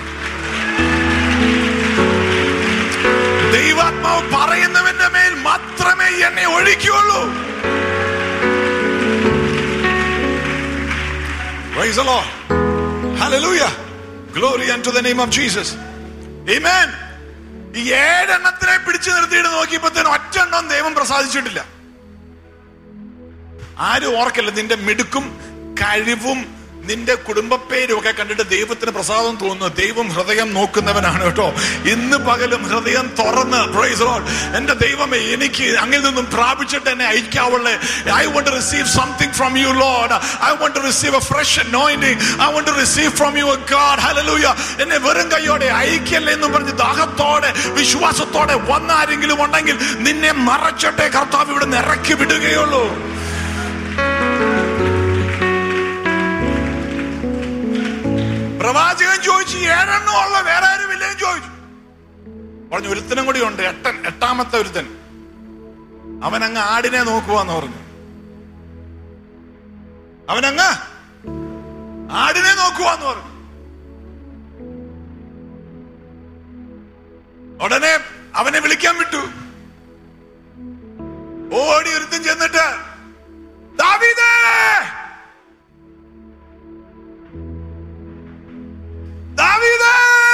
ദൈവാത്മാവ് പറയുന്നവന്റെ മേൽ മാത്രമേ എന്നെ ഒഴിക്കുള്ളൂ Praise the Lord. Hallelujah. Glory unto the name of Jesus. Amen. ഈ ഏഴെണ്ണത്തിനെ പിടിച്ചു നിർത്തിയിട്ട് നോക്കിയപ്പോഴത്തേനും ഒറ്റെണ്ണം ദൈവം പ്രസാദിച്ചിട്ടില്ല ആരും ഓർക്കല്ല നിന്റെ മിടുക്കും കഴിവും നിന്റെ കുടുംബപ്പേരും ഒക്കെ കണ്ടിട്ട് ദൈവത്തിന് പ്രസാദം തോന്നുന്നു ദൈവം ഹൃദയം നോക്കുന്നവനാണ് കേട്ടോ ഇന്ന് പകലും ഹൃദയം തുറന്ന് പ്രൈസ് ലോഡ് എന്റെ ദൈവമേ എനിക്ക് അങ്ങിൽ നിന്നും പ്രാപിച്ചിട്ട് എന്നെ അയക്കാവുള്ളേ I want receive something from you Lord I want receive a fresh anointing I want receive from you God ഹല്ലേലൂയ എന്നെ വെറും കൈയോടെ അയക്കല്ലേ എന്ന് പറഞ്ഞ് ദാഹത്തോടെ വിശ്വാസത്തോടെ വന്ന ആരെങ്കിലും ഉണ്ടെങ്കിൽ നിന്നെ മറച്ചട്ടെ കർത്താവ് ഇവിടെ നിന്ന് ഇറക്കി വിടുകയുള്ളൂ പ്രവാചകൻ ചോദിച്ചു ഏഴെണ്ണം ഉള്ള വേറെ ആരും ഇല്ലേന്ന് ചോദിച്ചു പറഞ്ഞു ഒരുത്തനും കൂടി ഉണ്ട് എട്ടൻ എട്ടാമത്തെ ഒരുത്തൻ അവൻ അങ്ങ് ആടിനെ നോക്കുവാന്ന് പറഞ്ഞു അവനങ്ങ് ആടിനെ നോക്കുവാന്ന് പറഞ്ഞു ഉടനെ അവനെ വിളിക്കാൻ വിട്ടു ഓടി ഒരുത്തൻ ചെന്നിട്ട് ദാവീദേ ദാവീദേ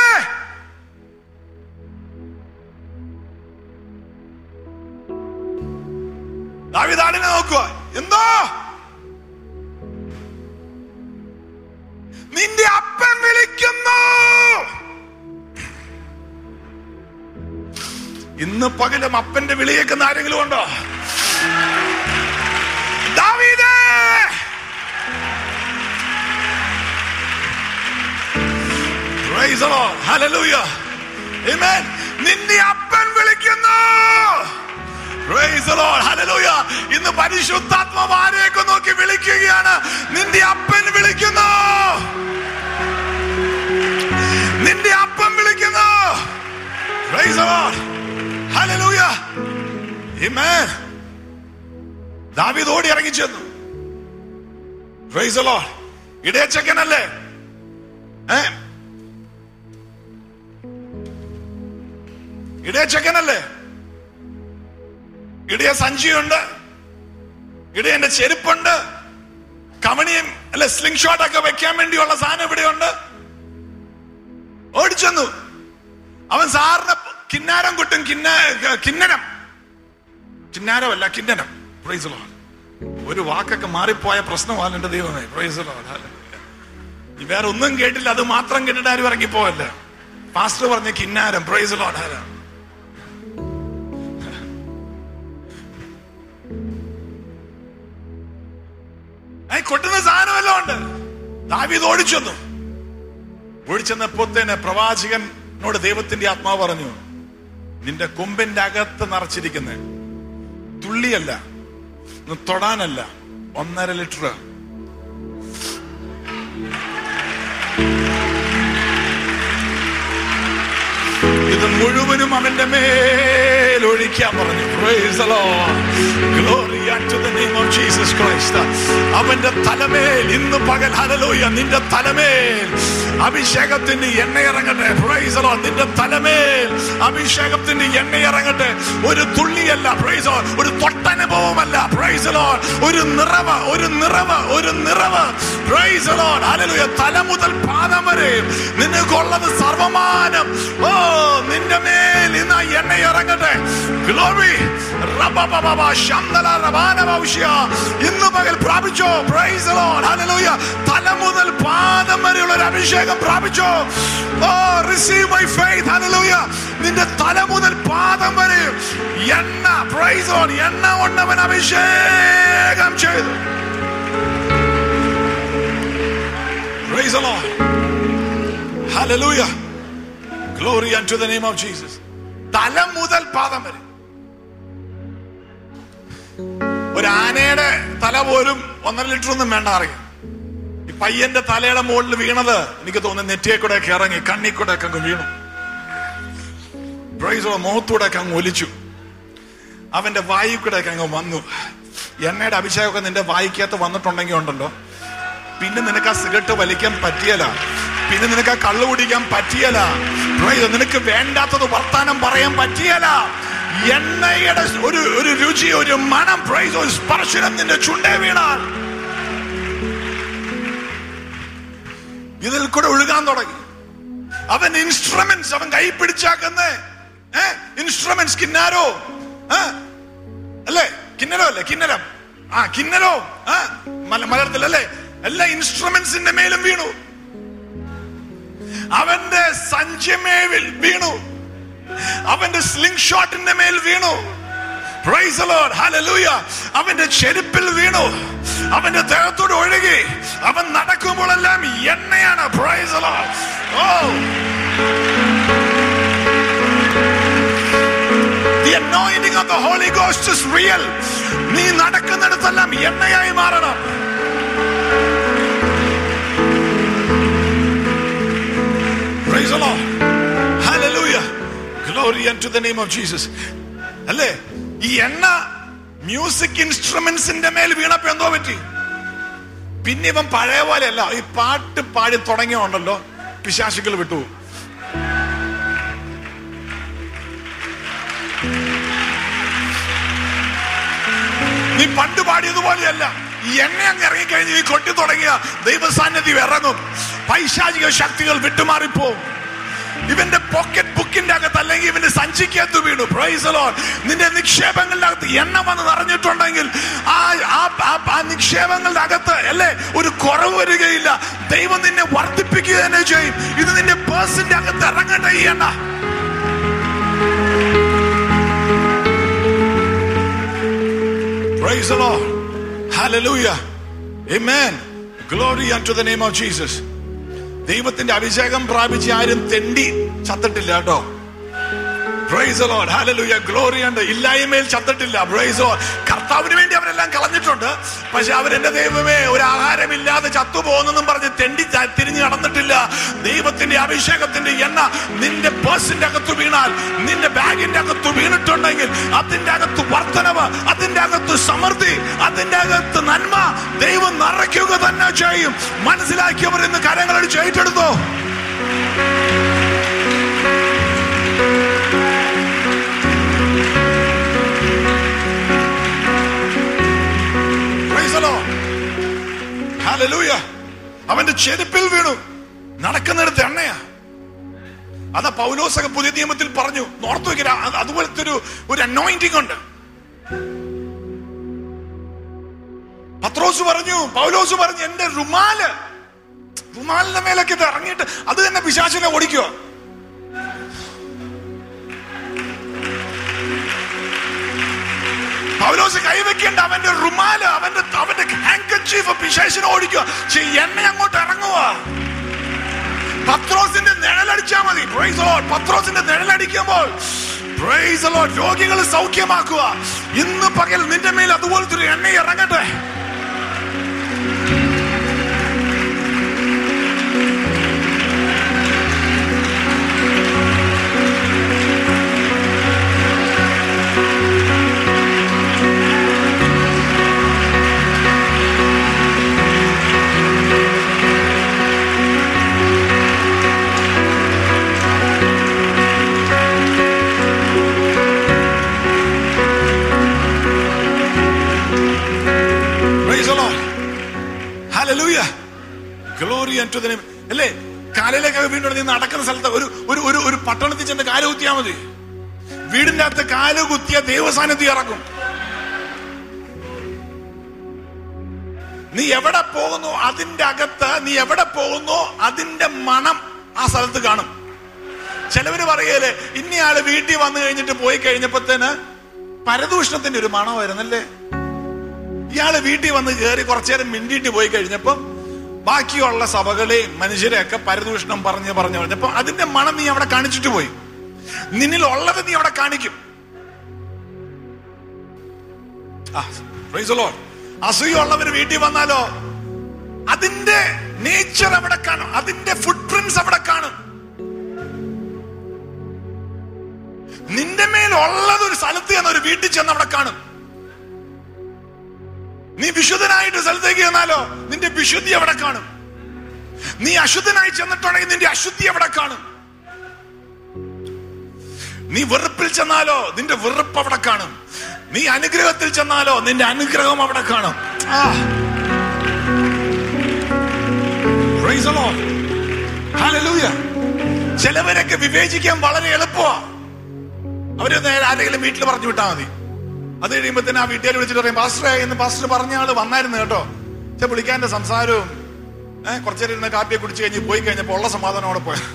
ദാവീദ് ആടിനെ നോക്കുക എന്തോ നിന്റെ അപ്പൻ വിളിക്കുന്നു ഇന്ന് പകലും അപ്പന്റെ വിളിയേക്കുന്ന ആരെങ്കിലും ഉണ്ടോ ദാവീദേ Praise the Lord. Hallelujah. Amen. നിന്റെ അപ്പൻ വിളിക്കുന്നു Praise the Lord. Hallelujah. ഇന്ന് പരിശുദ്ധാത്മാവ് ആരെയൊക്കെ നോക്കി വിളിക്കുകയാണ് നിന്റെ അപ്പൻ വിളിക്കുന്നു നിന്റെ അപ്പൻ വിളിക്കുന്നു Praise the Lord. Hallelujah. Amen. ദാവീദ് ഓടി ഇറങ്ങി ചെന്നു Praise the Lord. ഇടയച്ചക്കനല്ലേ ഏ ഇടയച്ചക്കനല്ലേ ഇടയ സഞ്ചിയുണ്ട് ഇടയന്റെ ചെരുപ്പുണ്ട് കമണിയും അല്ലെ സ്ലിംഗ് ഷോട്ട് ഒക്കെ വെക്കാൻ വേണ്ടിയുള്ള സാധനം ഇവിടെയുണ്ട് ഓടിച്ചെന്നു അവൻ സാറിന് കിന്നാരം കൊട്ടും കിന്ന കിന്നരം കിന്നാരമല്ല കിന്നരം പ്രൈസ് ലോഡ് ഒരു വാക്കൊക്കെ മാറിപ്പോയ പ്രശ്നമാണ് എന്റെ ദൈവമേ പ്രൈസ് ലോഡ് നീ വേറെ ഒന്നും കേട്ടില്ല അത് മാത്രം കേട്ടിട്ട് ആരും ഇറങ്ങിപ്പോവല്ല പാസ്റ്റർ പറഞ്ഞ കിന്നാരം പ്രൈസ് ലോഡ് ആരാ ഏ, കൊട്ടുന്ന സാധനമെല്ലാം ഉണ്ട് ദാവീദ് ഓടിച്ചെന്നു ഓടിച്ചെന്നപ്പോത്തേനെ പ്രവാചകനോട് ദൈവത്തിന്റെ ആത്മാവ് പറഞ്ഞു നിന്റെ കൊമ്പിന്റെ അകത്ത് നിറച്ചിരിക്കുന്ന തുള്ളിയല്ല ഒന്ന് തൊടാനല്ല ഒന്നര ലിറ്റർ ഇത് മുഴുവനും അവന്റെ മേൽ ഒഴിക്കാൻ പറഞ്ഞു Praise the Lord. Glory unto the name of Jesus Christ. അവന്റെ തലമേൽ ഇന്ന് പകൽ ഹലലോയ നിന്റെ തലമേൽ അഭിഷേകത്തിന്റെ എണ്ണ ഇറങ്ങട്ടെ Praise the Lord. നിന്റെ തലമേൽ അഭിഷേകത്തിന്റെ എണ്ണ ഇറങ്ങട്ടെ ഒരു തുള്ളിയല്ല Praise the Lord. ഒരു തൊട്ടനുഭവമല്ല Praise the Lord. ഒരു നിറവ് ഒരു നിറവ് ഒരു നിറവ് Praise the Lord. ഹല്ലേലൂയ തല മുതൽ പാദം വരെ നിനക്കുള്ളത് സർവമാനം ഓ നിന്റെ മേൽ ഇന്ന് ആ എണ്ണ ഇറങ്ങട്ടെ ഗ്ലോറി ഇന്ന് പകൽ പ്രാപിച്ചോ പ്രൈസ് ഹല്ലേലൂയ തല മുതൽ പാദം വരെയുള്ള ഒരു അഭിഷേകം പ്രാപിച്ചോ ഓ റിസീവ് മൈ ഫെയ്ത്ത് ഹല്ലേലൂയ നിന്റെ തല മുതൽ പാദം വരെ എണ്ണ പ്രൈസ് എണ്ണ കൊണ്ടവൻ അഭിഷേകം ചെയ്തു Praise the Lord. Hallelujah. Glory unto the name of Jesus. തല മുതൽ പാദം വരെ ഒരു ആനയുടെ തല പോലും ഒന്നര ലിറ്റർ ഒന്നും വേണ്ട അറിയാം ഈ പയ്യന്റെ തലയുടെ മുകളിൽ വീണത് എനിക്ക് തോന്നുന്നു നെറ്റിയെ കൂടെ ഒക്കെ ഇറങ്ങി കണ്ണി കൂടെ ഒക്കെ അങ്ങ് വീണു പ്രൈസോ മുഖത്തൂടെ ഒക്കെ അങ്ങ് ഒലിച്ചു അവന്റെ വായു കൂടെ ഒക്കെ അങ്ങ് വന്നു എണ്ണയുടെ അഭിഷേകമൊക്കെ നിന്റെ വായിക്കകത്ത് വന്നിട്ടുണ്ടെങ്കിൽ ഉണ്ടല്ലോ പിന്നെ നിനക്ക് ആ സിഗരറ്റ് വലിക്കാൻ പറ്റിയല പിന്നെ നിനക്ക് ആ കള്ളു കുടിക്കാൻ പറ്റിയല Praise. നിനക്ക് വേണ്ടാത്തത് വർത്താനം പറയാൻ പറ്റിയല എണ്ണയുടെ ഒരു ഒരു രുചി ഒരു മണം പ്രൈസ് ഒരു സ്പർശനം നിന്റെ ചുണ്ടേ വീണാൽ ഇതിൽ കൂടെ ഒഴുകാൻ തുടങ്ങി അവൻ ഇൻസ്ട്രുമെന്റ്സ് അവൻ കൈ പിടിച്ചാക്കുന്നേ ഇൻസ്ട്രുമെന്റ്സ് കിന്നാരോ ഏ? അല്ലേ കിന്നരോ അല്ലേ കിന്നരം ആ കിന്നരോ ആ മല- മലയാളത്തിൽ അല്ലേ എല്ലാ ഇൻസ്ട്രുമെന്റ്സിന്റെ മേലും വീണു അവന്റെ സഞ്ചിമേവിൽ വീണു അവന്റെ സ്ലിംഗ് ഷോട്ടിന്റെ മേൽ വീണു Praise the Lord. Hallelujah. അവന്റെ ചെരുപ്പിൽ വീണു അവന്റെ ദേഹത്തോട് ഒഴുകി അവൻ നടക്കുമ്പോഴെല്ലാം എണ്ണയാണ് Praise the Lord. Oh. The anointing of the Holy Ghost is real. നീ നടക്കുന്നിടത്തെല്ലാം എണ്ണയായി മാറണം glory to the name of Jesus അല്ലേ ഈ എണ്ണ മ്യൂസിക് ഇൻസ്ട്രുമെന്റ്സിന്റെ മേൽ വീണപ്പോ എന്തോ പറ്റി പിന്നെ ഇവൻ പഴയ പോലെയല്ല ഈ പാട്ട് പാടി തുടങ്ങിയുണ്ടല്ലോ പിശാശുക്കൾ വിട്ടു നീ പണ്ട് പാടിയതുപോലെയല്ല ഈ എണ്ണ അങ്ങ് ഇറങ്ങിക്കഴിഞ്ഞ് നീ കൊട്ടി തുടങ്ങിയ ദൈവസാന്നിധ്യം ഇറങ്ങും പൈശാചിക ശക്തികൾ വിട്ടുമാറിപ്പോവും ഇവന്റെ പോക്കറ്റ് ബുക്കിന്റെ അകത്ത് അല്ലെങ്കിൽ ഇവന്റെ സഞ്ചിക്കകത്ത് വീണു പ്രൈസ് ലോഡ് നിന്റെ നിക്ഷേപങ്ങളുടെ അകത്ത് എണ്ണ വന്ന് നിറഞ്ഞിട്ടുണ്ടെങ്കിൽ ആ ആ- ആ- ആ നിക്ഷേപങ്ങളുടെ അകത്ത് അല്ലേ ഒരു കുറവ് വരികയില്ല ദൈവം നിന്നെ വർദ്ധിപ്പിക്കുക തന്നെ ചെയ്യും ഇത് നിന്റെ പേഴ്സിന്റെ അകത്ത് ഇറങ്ങട്ടെ ഈ എണ്ണ Praise the Lord. Hallelujah. Amen. Glory unto the name of Jesus. ദൈവത്തിന്റെ അഭിഷേകം പ്രാപിച്ച് ആരും തെണ്ടി ചത്തിട്ടില്ല കേട്ടോ praise the Lord. Hallelujah. Glory ഉണ്ട് ഇല്ലായ്മയിൽ ചത്തിട്ടില്ല പ്രൈസ് the Lord. കർത്താവിന് വേണ്ടി അവരെല്ലാം കളഞ്ഞിട്ടുണ്ട് പക്ഷെ അവരെന്റെ ദൈവമേ ഒരു ആഹാരമില്ലാതെ ചത്തുപോകുന്നെന്നും പറഞ്ഞ് തെണ്ടി ത- തിരിഞ്ഞ് നടന്നിട്ടില്ല ദൈവത്തിന്റെ അഭിഷേകത്തിന്റെ എണ്ണ നിന്റെ പേഴ്സിന്റെ അകത്ത് വീണാൽ നിന്റെ ബാഗിന്റെ അകത്ത് വീണിട്ടുണ്ടെങ്കിൽ അതിന്റെ അകത്ത് വർധനവ് അതിന്റെ അകത്ത് സമൃദ്ധി അതിന്റെ അകത്ത് നന്മ ദൈവം നിറയ്ക്കുക തന്നെ ചെയ്യും മനസ്സിലാക്കിയവർ ഇന്ന് കരങ്ങളടിച്ച് ഏറ്റെടുത്തോ Praise the Lord. Hallelujah. അവന്റെ ചെരുപ്പിൽ വീണു നടക്കുന്നിടത്ത് എണ്ണയാ അതാ പൗലോസൊക്കെ പുതിയ നിയമത്തിൽ പറഞ്ഞു നോർത്ത് വയ്ക്കില്ല അതുപോലത്തെ ഒരു ഒരു അനോയിന്റിംഗ് ഉണ്ട് പത്രോസ് പറഞ്ഞു പൗലോസ് പറഞ്ഞു എന്റെ റുമാല് റുമാലിന്റെ മേലൊക്കെ ഇത് ഇറങ്ങിയിട്ട് അത് തന്നെ പിശാചിനെ ഓടിക്കുക പൗലോസ് കൈവയ്ക്കേണ്ട അവന്റെ റുമാല് അവന്റെ അവന്റെ ഹാങ്കച്ചീഫ് പിശാചിനെ ഓടിക്കുക പക്ഷേ എണ്ണ അങ്ങോട്ട് ഇറങ്ങുക പത്രോസിന്റെ നിഴലടിച്ചാ മതി Praise the Lord. പത്രോസിന്റെ നിഴലടിക്കുമ്പോൾ Praise the Lord. രോഗികൾ സൗഖ്യമാക്കുക ഇന്ന് പകൽ നിന്റെ മേൽ അതുപോലത്തെ ഒരു എണ്ണ ഇറങ്ങട്ടെ Praise the Lord. Hallelujah. Glory unto the name. അല്ലേ കാലിലേക്കൊക്കെ വീണ്ടും നീ നടക്കുന്ന സ്ഥലത്ത് ഒരു ഒരു ഒരു ഒരു പട്ടണത്തിൽ ചെന്ന് കാല് കുത്തിയാ മതി വീടിന്റെ അകത്ത് കാല് കുത്തിയ ദൈവസാന്നിധ്യം ഇറക്കും നീ എവിടെ പോകുന്നു അതിന്റെ അകത്ത് നീ എവിടെ പോകുന്നു അതിന്റെ മണം ആ സ്ഥലത്ത് കാണും ചിലവര് പറയല് ഇന്നയാള് വീട്ടിൽ വന്നു കഴിഞ്ഞിട്ട് പോയി കഴിഞ്ഞപ്പോഴത്തേന് പരദൂഷണത്തിന്റെ ഒരു മണം വരുന്നല്ലേ ഇയാള് വീട്ടിൽ വന്ന് കയറി കുറച്ചു നേരം മിണ്ടിയിട്ട് പോയി കഴിഞ്ഞപ്പോ ബാക്കിയുള്ള സഭകളെയും മനുഷ്യരെയൊക്കെ പരദൂഷണം പറഞ്ഞ് പറഞ്ഞു പറഞ്ഞപ്പോ അതിന്റെ മണം നീ അവിടെ കാണിച്ചിട്ട് പോയി നിന്നിൽ ഉള്ളത് നീ അവിടെ കാണിക്കും ആ, praise the Lord. അസൂയുള്ളവർ വീട്ടിൽ വന്നാലോ അതിന്റെ നേച്ചർ അവിടെ കാണും അതിന്റെ ഫുട് പ്രിന്റ്സ് അവിടെ കാണും നിന്റെ മേൽ ഉള്ളത് ഒരു സ്ഥലത്ത് ചെന്ന് ഒരു വീട്ടിൽ ചെന്ന് അവിടെ കാണും നീ വിശുദ്ധനായിട്ട് സ്ഥലത്തേക്ക് ചെന്നാലോ നിന്റെ വിശുദ്ധി അവിടെ കാണും നീ അശുദ്ധനായി ചെന്നിട്ടുണ്ടെങ്കിൽ നിന്റെ അശുദ്ധി അവിടെ കാണും നീ വെറുപ്പിൽ ചെന്നാലോ നിന്റെ വെറുപ്പ് അവിടെ കാണും നീ അനുഗ്രഹത്തിൽ ചെന്നാലോ നിന്റെ അനുഗ്രഹം അവിടെ കാണും ആ. Praise the Lord. Hallelujah. ചിലവരൊക്കെ വിവേചിക്കാൻ വളരെ എളുപ്പമാ അവര് നേരെ ആരെങ്കിലും വീട്ടിൽ പറഞ്ഞു വിട്ടാൽ മതി അത് കഴിയുമ്പോ തന്നെ ആ വീട്ടുകാർ വിളിച്ചിട്ട് പറയും പാസ്റ്ററെ എന്ന് പാസ്റ്റർ പറഞ്ഞ ആള് വന്നായിരുന്നു കേട്ടോ പക്ഷെ പുള്ളിക്കാരന്റെ സംസാരവും ഏഹ് കുറച്ചേരം ഇരുന്ന് കാപ്പിയെ കുടിച്ചു കഴിഞ്ഞ് പോയി കഴിഞ്ഞപ്പോ ഉള്ള സമാധാനം അവിടെ പോയ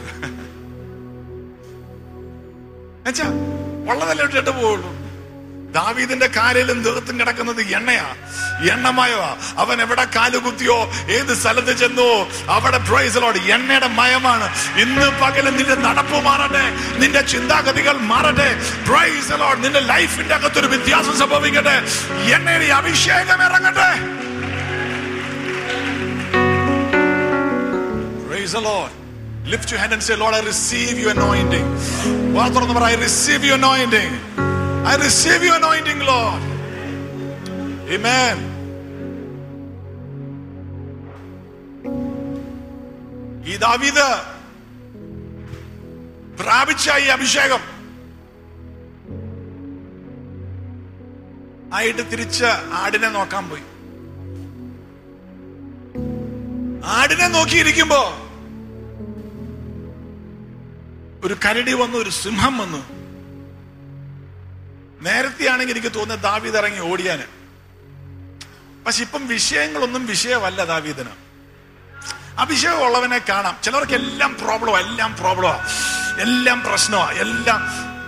എന്നുവെച്ചാ ഉള്ളതല്ലേ ഇട്ടിട്ട് പോവുള്ളൂ ദാവീദിന്റെ കാലിലും ദുഃഖത്തും കിടക്കുന്നത് എണ്ണയാ എണ്ണമയവാ അവൻ എവിടെ കാലുകുത്തിയോ ഏത് സ്ഥലത്ത് ചെന്നോ അവിടെ പ്രൈസലോട് എണ്ണയുടെ മയമാണ് ഇന്ന് പകലും നിന്റെ നടപ്പ് മാറട്ടെ നിന്റെ ചിന്താഗതികൾ മാറട്ടെ പ്രൈസലോട് നിന്റെ ലൈഫിന്റെ അകത്തൊരു വ്യത്യാസം സംഭവിക്കട്ടെ എണ്ണയുടെ ഈ അഭിഷേകം ഇറങ്ങട്ടെ Praise the Lord. Lift your hand and say, Lord, I receive your anointing. വാ തുറന്ന് പറ, I receive your anointing. I receive your anointing, Lord. Amen. ഈ ദാവീദ് പ്രാപിച്ച ഈ അഭിഷേകം ആയിട്ട് തിരിച്ച് ആടിനെ നോക്കാൻ പോയി ആടിനെ നോക്കിയിരിക്കുമ്പോ ഒരു കരടി വന്നു ഒരു സിംഹം വന്നു നേരത്തെയാണെങ്കിൽ എനിക്ക് തോന്നുന്നത് ദാവീദ് ഇറങ്ങി ഓടിയാന് പക്ഷെ ഇപ്പം വിഷയങ്ങളൊന്നും വിഷയമല്ല ദാവീദിന് അഭിഷേകം ഉള്ളവനെ കാണാം ചിലർക്ക് എല്ലാം പ്രോബ്ലമാ എല്ലാം പ്രോബ്ലമാ എല്ലാം പ്രശ്നമാ എല്ലാം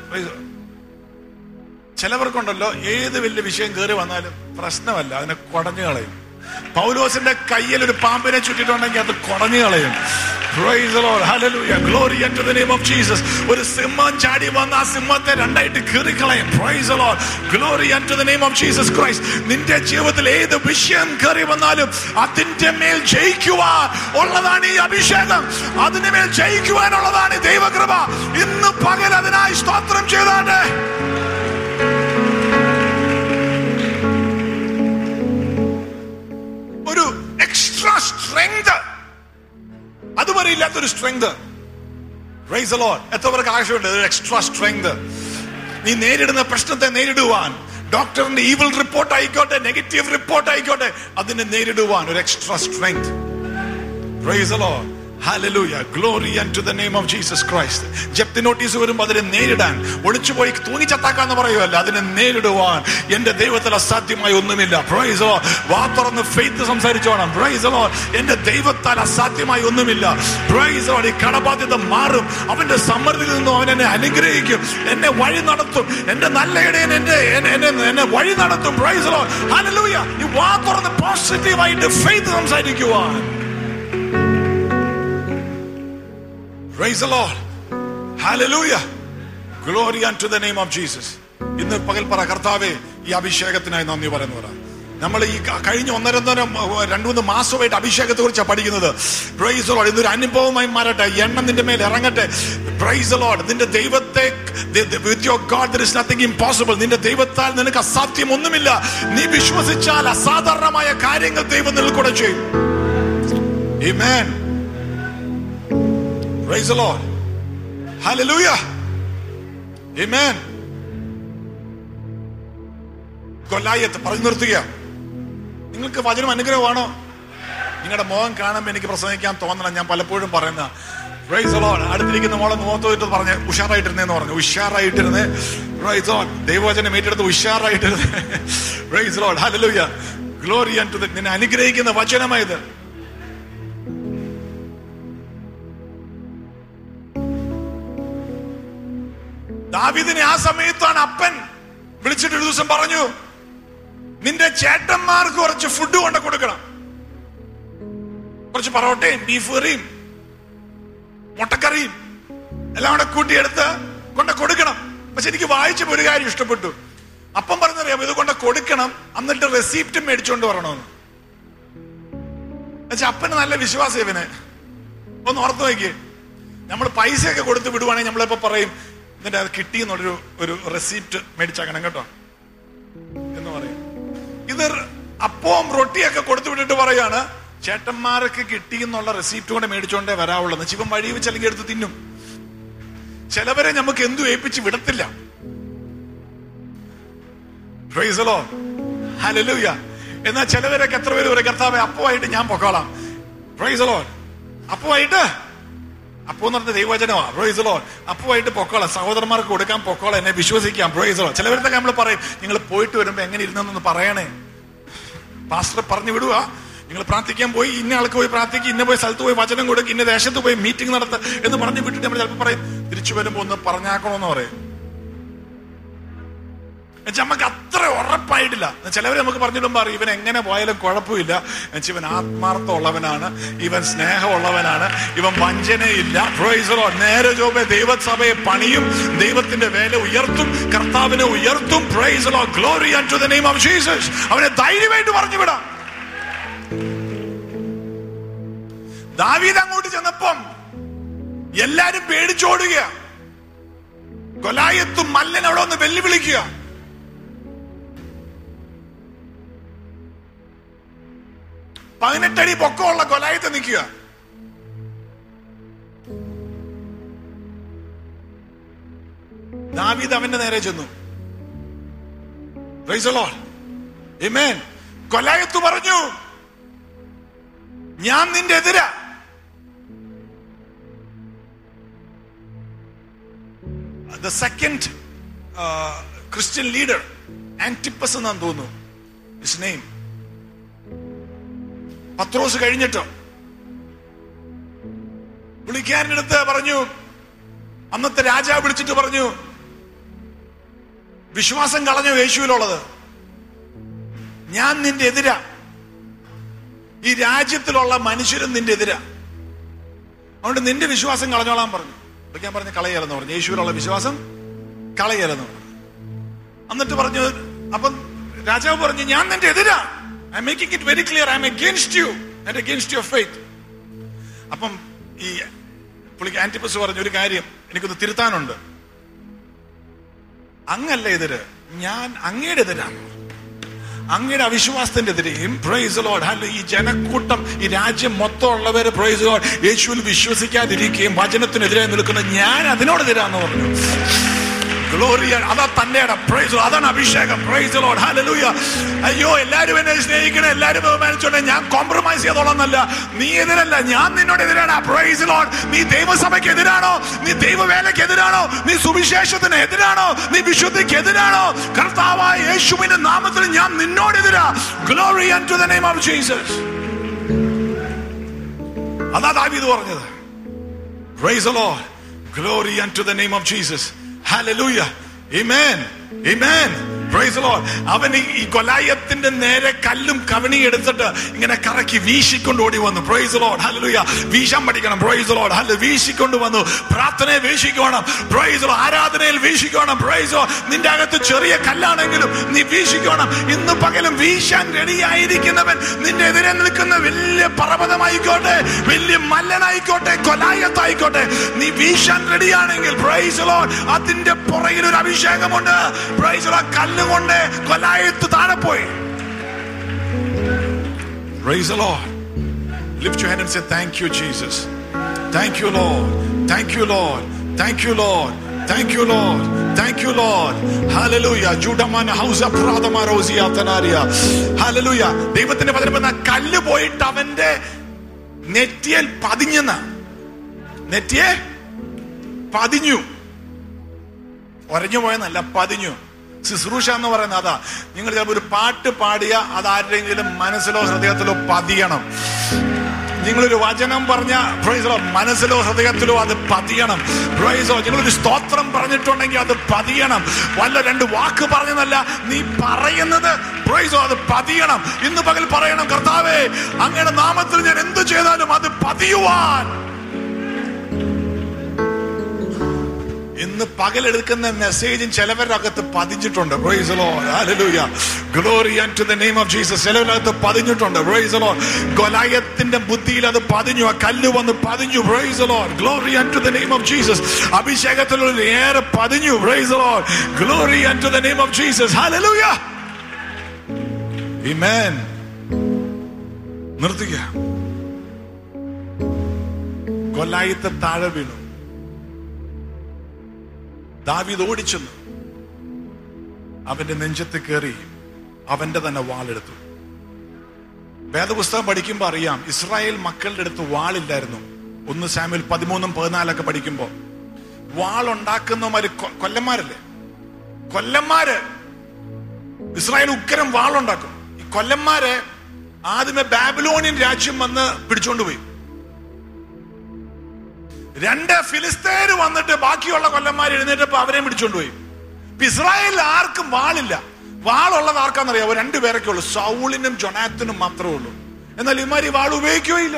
ചിലവർക്കുണ്ടല്ലോ ഏത് വലിയ വിഷയം കയറി വന്നാലും പ്രശ്നമല്ല അതിനെ കുടഞ്ഞു കളയും പൗലോസിന്റെ കയ്യിൽ ഒരു പാമ്പിനെ ചുറ്റിട്ടുണ്ടെങ്കിൽ അത് കുടഞ്ഞു കളയും Praise the Lord. Hallelujah. Glory unto the name of Jesus. ഒരു സിംഹം ചാടി വന്ന് ആ സിംഹത്തെ രണ്ടായിട്ട് കീറിക്കളയും Praise the Lord. Glory unto the name of Jesus Christ. നിന്റെ ജീവിതത്തിൽ ഏത് വിഷയം കയറി വന്നാലും അതിന്റെ മേൽ ജയിക്കുവാൻ ഉള്ളതാണ് ഈ അഭിഷേകം അതിന്റെ മേൽ ജയിക്കുവാനുള്ളതാണ് ഈ ദൈവകൃപ ഇന്ന് പകൽ അതിനായി സ്തോത്രം ചെയ്താണ്ട് ഒരു എക്സ്ട്രാ സ്ട്രെങ്ത് അതുവരെ ഇല്ലാത്തൊരു സ്ട്രെങ്ത് റൈസ് ലോഡ് എത്ര പേർക്ക് ആവശ്യമുണ്ട് ഒരു എക്സ്ട്രാ സ്ട്രെങ്ത് നീ നേരിടുന്ന പ്രശ്നത്തെ നേരിടുവാൻ ഡോക്ടറിന്റെ ഈവിൾ റിപ്പോർട്ട് ആയിക്കോട്ടെ നെഗറ്റീവ് റിപ്പോർട്ട് ആയിക്കോട്ടെ അതിനെ നേരിടുവാൻ ഒരു extra strength praise Lord Hallelujah. Glory unto the name of Jesus Christ. ജപ്തി നോട്ടീസ് വരുമ്പോൾ അതിനെ നേരിടാൻ ഒളിച്ചുപോയി തൂങ്ങിച്ചത്താക്കാന്ന് പറയുമല്ല അതിനെ നേരിടുവാൻ എന്റെ ദൈവത്തിൽ അസാധ്യമായി ഒന്നുമില്ല പ്രൈസ് വാ തുറന്ന് ഫെയ്ത്ത് സംസാരിച്ചോണം പ്രൈസ് എന്റെ ദൈവത്താൽ അസാധ്യമായി ഒന്നുമില്ല പ്രൈസ് ഈ കടബാധ്യത മാറും അവന്റെ സമ്മർദ്ദത്തിൽ നിന്നും അവൻ എന്നെ അനുഗ്രഹിക്കും എന്നെ വഴി നടത്തും എന്റെ നല്ല ഇടയൻ എന്റെ എന്നെ- എന്നെ എന്നെ വഴി നടത്തും പ്രൈസ് ഹല്ലേലൂയ ഈ വാ തുറന്ന് പോസിറ്റീവായിട്ട് ഫെയ്ത്ത് സംസാരിക്കുവാൻ Praise the Lord. Hallelujah. Glory unto the name of Jesus. ഇന്ന് പകൽ പറ കർത്താവേ ഈ അഭിഷേകത്തിനായി നന്ദി പറയുന്നു പറ നമ്മൾ ഈ ക- കഴിഞ്ഞ ഒന്നരൊന്നര രണ്ടു മൂന്ന് മാസമായിട്ട് അഭിഷേകത്തെ കുറിച്ചാണ് പഠിക്കുന്നത് പ്രൈസ് ലോഡ് ഇന്നൊരു അനുഭവമായി മാറട്ടെ എണ്ണം നിന്റെ മേൽ ഇറങ്ങട്ടെ പ്രൈസ് ലോഡ് നിന്റെ ദൈവത്തെ with your God there is nothing impossible നിന്റെ ദൈവത്താൽ നിനക്ക് അസാധ്യം ഒന്നുമില്ല നീ വിശ്വസിച്ചാൽ അസാധാരണമായ കാര്യങ്ങൾ ദൈവം നിന്നിൽ കൂടെ ചെയ്യും Amen. Praise the Lord. Hallelujah. Amen. കൊല്ലായത്ത് പറഞ്ഞു നിർത്തുക നിങ്ങൾക്ക് വചനം അനുഗ്രഹമാണോ നിങ്ങളുടെ മുഖം കാണുമ്പോൾ എനിക്ക് പ്രസംഗിക്കാൻ തോന്നണം ഞാൻ പലപ്പോഴും പറയുന്ന പ്രൈസ് ലോഡ് അടുത്തിരിക്കുന്ന മോളെ മുഖത്തോട്ട് പറഞ്ഞ് ഉഷാറായിട്ടിരുന്നേന്ന് പറഞ്ഞു ഉഷാറായിട്ടിരുന്നേ പ്രൈസ് ലോഡ് ദൈവവചനം ഏറ്റെടുത്ത് ഉഷാറായിട്ടിരുന്നേ പ്രൈസ് ലോഡ് ഹല്ലേലൂയ ഗ്ലോറി ടു നിന്നെ അനുഗ്രഹിക്കുന്ന വചനമായത് ദാവിദിനെ ആ സമയത്താണ് അപ്പൻ വിളിച്ചിട്ട് ഒരു ദിവസം പറഞ്ഞു നിന്റെ ചേട്ടന്മാർക്ക് കുറച്ച് ഫുഡ് കൊണ്ട് കൊടുക്കണം കുറച്ച് പറോട്ടയും ബീഫ് കറിയും മുട്ടക്കറിയും എല്ലാം കൂടെ കൂട്ടിയെടുത്ത് കൊണ്ട് കൊടുക്കണം പക്ഷെ എനിക്ക് വായിച്ചപ്പോ ഒരു കാര്യം ഇഷ്ടപ്പെട്ടു അപ്പം പറഞ്ഞറിയാം ഇത് കൊണ്ട് കൊടുക്കണം എന്നിട്ട് റെസീപ്റ്റ് മേടിച്ചോണ്ട് വരണമെന്ന് എന്നുവെച്ചാ അപ്പന് നല്ല വിശ്വാസം ഇവന് ഒന്ന് ഓർത്ത് നോക്കിയേ നമ്മൾ പൈസയൊക്കെ കൊടുത്ത് വിടുവാണെങ്കിൽ നമ്മളിപ്പോ പറയും എന്നിട്ട് അത് കിട്ടി എന്നുള്ളൊരു ഒരു റെസീപ്റ്റ് മേടിച്ചാക്കണം കേട്ടോ എന്ന് പറയും ഇത് അപ്പവും റൊട്ടിയൊക്കെ കൊടുത്തു വിട്ടിട്ട് പറയാണ് ചേട്ടന്മാർക്ക് കിട്ടി എന്നുള്ള റെസീപ്റ്റ് കൊണ്ട് മേടിച്ചോണ്ടേ വരാവുള്ളൂ ചിവൻ വഴി വെച്ച് അല്ലെങ്കിൽ എടുത്ത് തിന്നും ചിലവരെ നമുക്ക് എന്തു ഏൽപ്പിച്ച് വിടത്തില്ല Praise the Lord. Hallelujah. എന്നാൽ ചിലവരൊക്കെ എത്ര പേര് പറയും കർത്താവെ അപ്പമായിട്ട് ഞാൻ പൊക്കോളാം പ്രൈസ് ലോഡ് അപ്പമായിട്ട് അപ്പോ എന്ന് പറഞ്ഞ ദൈവവചനമാ പ്രൈസ് ലോഡ് അപ്പമായിട്ട് പൊക്കോളാം സഹോദരന്മാർക്ക് കൊടുക്കാൻ പൊക്കോളാം എന്നെ വിശ്വസിക്കാം പ്രൈസ് ലോഡ് ചിലവരത്തൊക്കെ നമ്മൾ പറയും നിങ്ങൾ പോയിട്ട് വരുമ്പോ എങ്ങനെ ഇരുന്നെന്ന് പറയണേ പാസ്റ്റർ പറഞ്ഞു വിടുക നിങ്ങൾ പ്രാർത്ഥിക്കാൻ പോയി ഇന്ന ആൾക്ക് പോയി പ്രാർത്ഥിക്കും ഇന്ന പോയി സ്ഥലത്ത് പോയി വചനം കൊടുക്കും ഇന്ന ദേശത്ത് പോയി മീറ്റിംഗ് നടത്ത എന്ന് പറഞ്ഞ് വിട്ടിട്ട് നമ്മൾ ചിലപ്പോൾ പറയും തിരിച്ചു വരുമ്പോ ഒന്ന് പറഞ്ഞാക്കണമെന്ന് പറയും എന്നുവെച്ചാ നമുക്ക് അത്ര ഉറപ്പായിട്ടില്ല ചിലവർ നമുക്ക് പറഞ്ഞിടുമ്പോ അറിയും ഇവൻ എങ്ങനെ പോയാലും കുഴപ്പമില്ല എന്നുവെച്ചാ ഇവൻ ആത്മാർത്ഥമുള്ളവനാണ് ഇവൻ സ്നേഹമുള്ളവനാണ് ഇവൻ വഞ്ചനയില്ല Praise the Lord. നേരെ ജോബെ ദൈവസഭയെ പണിയും ദൈവത്തിന്റെ വേല ഉയർത്തും കർത്താവിനെ ഉയർത്തും praise glory to the name of Jesus അവനെ ധൈര്യമായിട്ട് പറഞ്ഞു വിടാം ദാവീദ് അങ്ങോട്ട് ചെന്നപ്പം എല്ലാരും പേടിച്ചോടുക കൊലായത്തും മല്ലൻ അവിടെ ഒന്ന് വെല്ലുവിളിക്കുക പതിനെട്ടടി പൊക്കമുള്ള കൊലായത്ത് നിൽക്കുക ദാവീദ് അവന്റെ നേരെ ചെന്നു Praise the Lord. Amen. കൊലായത്ത് പറഞ്ഞു ഞാൻ നിന്റെ എതിരാ the second Christian leader Antipas എന്നാന്ന് തോന്നുന്നു ഇസ് നെയിം പത്രോസ് കഴിഞ്ഞിട്ടോ പുള്ളിക്കാരൻ്റെ അടുത്ത് പറഞ്ഞു അന്നത്തെ രാജാവ് വിളിച്ചിട്ട് പറഞ്ഞു വിശ്വാസം കളഞ്ഞു യേശുവിലുള്ളത് ഞാൻ നിന്റെ എതിരാ ഈ രാജ്യത്തിലുള്ള മനുഷ്യരും നിന്റെ എതിരാ അതുകൊണ്ട് നിന്റെ വിശ്വാസം കളഞ്ഞോളാൻ പറഞ്ഞു ഞാൻ പറഞ്ഞു കളയലെന്ന് പറഞ്ഞു യേശുവിലുള്ള വിശ്വാസം കളയലെന്ന് പറഞ്ഞു എന്നിട്ട് പറഞ്ഞു അപ്പം രാജാവ് പറഞ്ഞു ഞാൻ നിന്റെ എതിരാ I making it very clear I am against you and against your faith അപ്പം ഈ പുള്ളിക്ക് ആന്റിപ്പസ് പറഞ്ഞു ഒരു കാര്യം എനിക്കൊന്ന് തിരുത്താനുണ്ട് അങ്ങല്ല എതിര് ഞാൻ അങ്ങയുടെ എതിരാണ് അങ്ങയുടെ അവിശ്വാസത്തിന്റെ എതിരെയും പ്രൈസ് ലോഡ് ഹല്ല ഈ ജനക്കൂട്ടം ഈ രാജ്യം മൊത്തം ഉള്ളവര് പ്രൈസ് ലോഡ് യേശുവിൽ വിശ്വസിക്കാതിരിക്കുകയും വചനത്തിനെതിരെ നിൽക്കുന്ന ഞാൻ അതിനോടെതിരാന്ന് പറഞ്ഞു ഗ്ലോറി അതാ തന്റെ പ്രൈസ് അതാണ് അഭിഷേകം പ്രൈസ് ലോഡ് ഹല്ലേലൂയ അയ്യോ എല്ലാരും എന്നെ സ്നേഹിക്കണം എല്ലാരും ബഹുമാനിച്ചോണ്ട് ഞാൻ കോംപ്രമൈസ് ചെയ്തോളന്നല്ല നീ എതിരല്ല ഞാൻ നിന്നോട് എതിരാണ് പ്രൈസ് ലോഡ് നീ ദൈവസഭയ്ക്ക് എതിരാണോ നീ ദൈവവേലയ്ക്ക് എതിരാണോ നീ സുവിശേഷത്തിന് എതിരാണോ നീ വിശുദ്ധിക്ക് എതിരാണോ കർത്താവായ യേശുവിന്റെ നാമത്തിൽ ഞാൻ നിന്നോട് എതിരാ glory to the name of Jesus അതാ ദാവീദ് പറഞ്ഞത് Praise the Lord. Glory unto the name of Jesus. Hallelujah. Amen. Amen. Praise the Lord. അവൻ ഈ- ഈ കൊലായത്തിന്റെ നേരെ കല്ലും കവണി എടുത്തിട്ട് ഇങ്ങനെ കറക്കി വീശിക്കൊണ്ട് ഓടി വന്നു പ്രൈസ് ലോഡ് ഹല്ലേലൂയ വീശാൻ പഠിക്കണം പ്രൈസ് ലോഡ് ഹല്ലെ വീശിക്കൊണ്ട് വന്നു പ്രാർത്ഥനയെ വീശിക്കണം പ്രൈസ് ലോ ആരാധനയിൽ വീശിക്കണം പ്രൈസ് ലോ നിന്റെ അകത്ത് ചെറിയ കല്ലാണെങ്കിലും നീ വീശിക്കണം ഇന്ന് പകലും വീശാൻ റെഡിയായിരിക്കുന്നവൻ നിന്റെ എതിരെ നിൽക്കുന്ന വലിയ പർവ്വതമായിക്കോട്ടെ വലിയ മല്ലനായിക്കോട്ടെ കൊലായത്തായിക്കോട്ടെ നീ വീശാൻ റെഡിയാണെങ്കിൽ പ്രൈസ് ലോ അതിന്റെ പുറകിൽ ഒരു അഭിഷേകമുണ്ട് പ്രൈസ് ലോ കല്ലുകൊണ്ട് കൊലായത്ത് താഴെ പോയി Praise the Lord. Lift your hand and say, Thank you, Jesus. Thank you, Lord. Thank you, Lord. Thank you, Lord. Thank you, Lord. Thank you, Lord. Hallelujah. Judamana hausa pradama rosia tanaria. Hallelujah. ദൈവത്തിന്റെ പതിനെ പറഞ്ഞ കല്ല് പോയിട്ട് അവന്റെ നെറ്റിയൽ പതിഞ്ഞെന്ന നെറ്റിയെ പതിഞ്ഞു ഒരഞ്ഞു പോയെന്നല്ല പതിഞ്ഞു ശുശ്രൂഷ എന്ന് പറയുന്നത് അതാ നിങ്ങൾ ചിലപ്പോൾ ഒരു പാട്ട് പാടിയ അത് ആരുടെയെങ്കിലും മനസ്സിലോ ഹൃദയത്തിലോ പതിയണം നിങ്ങളൊരു വചനം പറഞ്ഞ പ്രൈസോ മനസ്സിലോ ഹൃദയത്തിലോ അത് പതിയണം പ്രൈസോ നിങ്ങളൊരു സ്തോത്രം പറഞ്ഞിട്ടുണ്ടെങ്കിൽ അത് പതിയണം വല്ല രണ്ട് വാക്ക് പറഞ്ഞതല്ല നീ പറയുന്നത് പ്രൈസോ അത് പതിയണം ഇന്ന് പകൽ പറയണം കർത്താവേ അങ്ങയുടെ നാമത്തിൽ ഞാൻ എന്ത് ചെയ്താലും അത് പതിയുവാൻ ഇന്ന് പകലെടുക്കുന്ന മെസ്സേജും ചിലവരുടെ അകത്ത് പതിഞ്ഞിട്ടുണ്ട് Praise the Lord. Hallelujah. Glory unto the name of Jesus. ചിലവരുടെ അകത്ത് പതിഞ്ഞിട്ടുണ്ട് Praise the Lord. ഗൊലായത്തിന്റെ ബുദ്ധിയിൽ അത് പതിഞ്ഞു ആ കല്ല് വന്ന് പതിഞ്ഞു Praise the Lord. Glory unto the name of Jesus. അഭിഷേകത്തിലുള്ള ഏറെ പതിഞ്ഞു Praise the Lord. Glory unto the name of Jesus. Hallelujah. Amen. നിർത്തുക കൊല്ലായത്ത് താഴെ വീണു ദാവീദ് ഓടിച്ചെന്നു അവന്റെ നെഞ്ചത്ത് കയറി അവന്റെ തന്നെ വാളെടുത്തു വേദപുസ്തകം പഠിക്കുമ്പോ അറിയാം ഇസ്രായേൽ മക്കളുടെ അടുത്ത് വാളില്ലായിരുന്നു ഒന്ന് സാമ്യൽ പതിമൂന്നും പതിനാലൊക്കെ പഠിക്കുമ്പോ വാളുണ്ടാക്കുന്നവര് കൊ- കൊല്ലന്മാരല്ലേ കൊല്ലന്മാര് ഇസ്രായേൽ ഉക്കരം വാളുണ്ടാക്കും ഈ കൊല്ലന്മാരെ ആദ്യമേ ബാബിലോണിയൻ രാജ്യം വന്ന് പിടിച്ചോണ്ട് പോയി രണ്ട് ഫിലിസ്തീന് വന്നിട്ട് ബാക്കിയുള്ള കൊല്ലന്മാർ എഴുന്നേറ്റപ്പോ അവരെയും പിടിച്ചോണ്ട് പോയി ഇപ്പൊ ഇസ്രായേലിൽ ആർക്കും വാളില്ല വാളുള്ളത് ആർക്കാന്നറിയാവോ രണ്ടുപേരൊക്കെ ഉള്ളൂ സൗളിനും ജൊനാത്തിനും മാത്രമേ ഉള്ളൂ എന്നാൽ ഇമാരി വാൾ ഉപയോഗിക്കുകയില്ല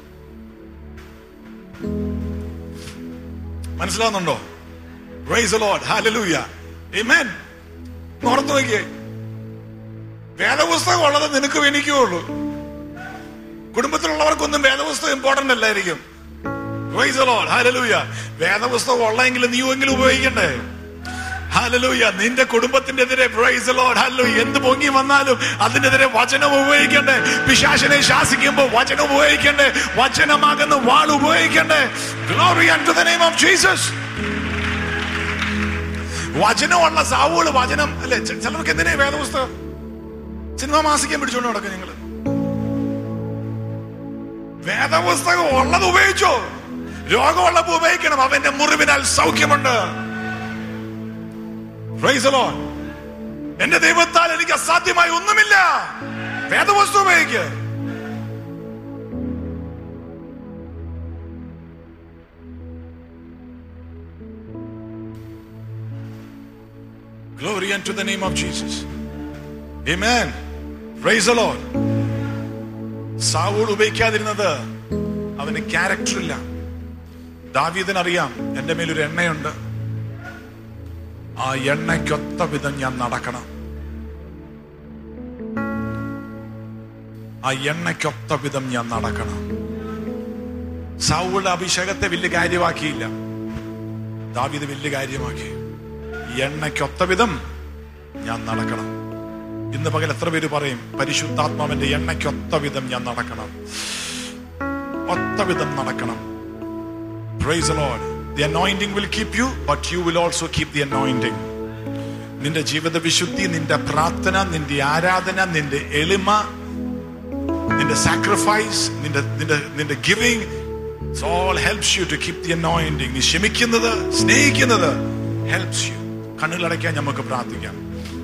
മനസ്സിലാവുന്നുണ്ടോ Praise the Lord. Hallelujah. Amen. ഒന്ന് ഓർത്ത് നോക്കിയേ വേദപുസ്തകം ഉള്ളത് നിനക്കും എനിക്കും ഉള്ളൂ കുടുംബത്തിലുള്ളവർക്കൊന്നും വേദപുസ്തകം ഇമ്പോർട്ടന്റ് അല്ലായിരിക്കും Praise the Lord. Hallelujah. വേദപുസ്തകം ഉള്ളെങ്കിലും നീ എങ്കിലും ഉപയോഗിക്കണ്ടേ ഹല്ലേലൂയ നിന്റെ കുടുംബത്തിനെതിരെ പ്രൈസ് the Lord. ഹല്ലേലൂയ എന്ത് പൊങ്ങി വന്നാലും അതിനെതിരെ വചനം ഉപയോഗിക്കണ്ടേ പിശാചിനെ ശാസിക്കുമ്പോൾ വചനം ഉപയോഗിക്കണ്ടേ വചനമാകുന്ന വാൾ ഉപയോഗിക്കണ്ടേ glory to the name of Jesus വചനമുള്ള സാവുകൾ വചനം അല്ലെ ചെ- ചിലർക്ക് എന്തിനാ വേദപുസ്തകം സിനിമ മാസിക്കാൻ പിടിച്ചോണ്ട് നടക്കും നിങ്ങള് വേദപുസ്തകം ഉള്ളത് ഉപയോഗിച്ചോ രോഗമുള്ളപ്പോ ഉപയോഗിക്കണം അവന്റെ മുറിവിനാൽ സൗഖ്യമുണ്ട് Praise the Lord. എന്റെ ദൈവത്താൽ എനിക്ക് അസാധ്യമായി ഒന്നുമില്ല വേദവസ്തു ഉപയോഗിക്കുക Glory unto the name of Jesus. Amen. Praise the Lord. Saul ഉപയോഗിക്കാതിരുന്നത് അവന് ക്യാരക്ടർ ഇല്ല ദാവീദിന് അറിയാം എന്റെ മേലൊരു എണ്ണയുണ്ട് ആ എണ്ണയ്ക്കൊത്ത വിധം ഞാൻ നടക്കണം ആ എണ്ണയ്ക്കൊത്ത വിധം ഞാൻ നടക്കണം സൗളുടെ അഭിഷേകത്തെ വലിയ കാര്യമാക്കിയില്ല ദാവീദ് വലിയ കാര്യമാക്കി എണ്ണയ്ക്കൊത്ത വിധം ഞാൻ നടക്കണം ഇന്ന് പകൽ എത്ര പേര് പറയും പരിശുദ്ധാത്മാവിന്റെ എണ്ണയ്ക്കൊത്ത വിധം ഞാൻ നടക്കണം ഒത്ത വിധം നടക്കണം Praise the Lord. The anointing will keep you, but you will also keep the anointing. നിന്റെ ജീവിത വിശുദ്ധി നിന്റെ പ്രാർത്ഥന നിന്റെ ആരാധന നിന്റെ എളിമ നിന്റെ സാക്രിഫൈസ് നിന്റെ നിന്റെ നിന്റെ giving all helps you to keep the anointing നീ ക്ഷമിക്കുന്നത് സ്നേഹിക്കുന്നത് ഹെൽപ്സ് യു കണ്ണുകളടയ്ക്കാൻ നമുക്ക് പ്രാർത്ഥിക്കാം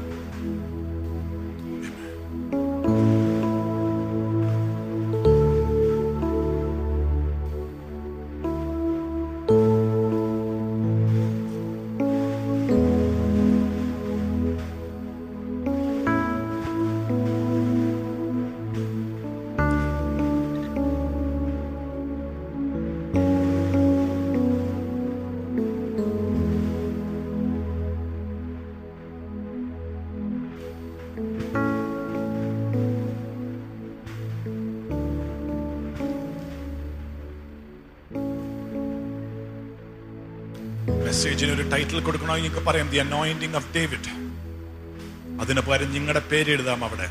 മെസ്സേജിന് ഒരു ടൈറ്റിൽ കൊടുക്കണോ നിങ്ങൾക്ക് പറയാം ദി അനോയിന്റിങ് ഓഫ് ഡേവിഡ് അതിന് പകരം നിങ്ങളുടെ പേര് എഴുതാം അവിടെ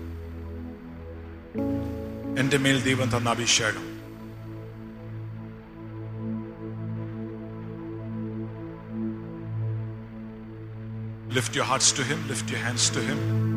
എന്റെ മേൽ ദൈവം തന്ന അഭിഷേകം Lift your hearts to Him, lift your hands to Him.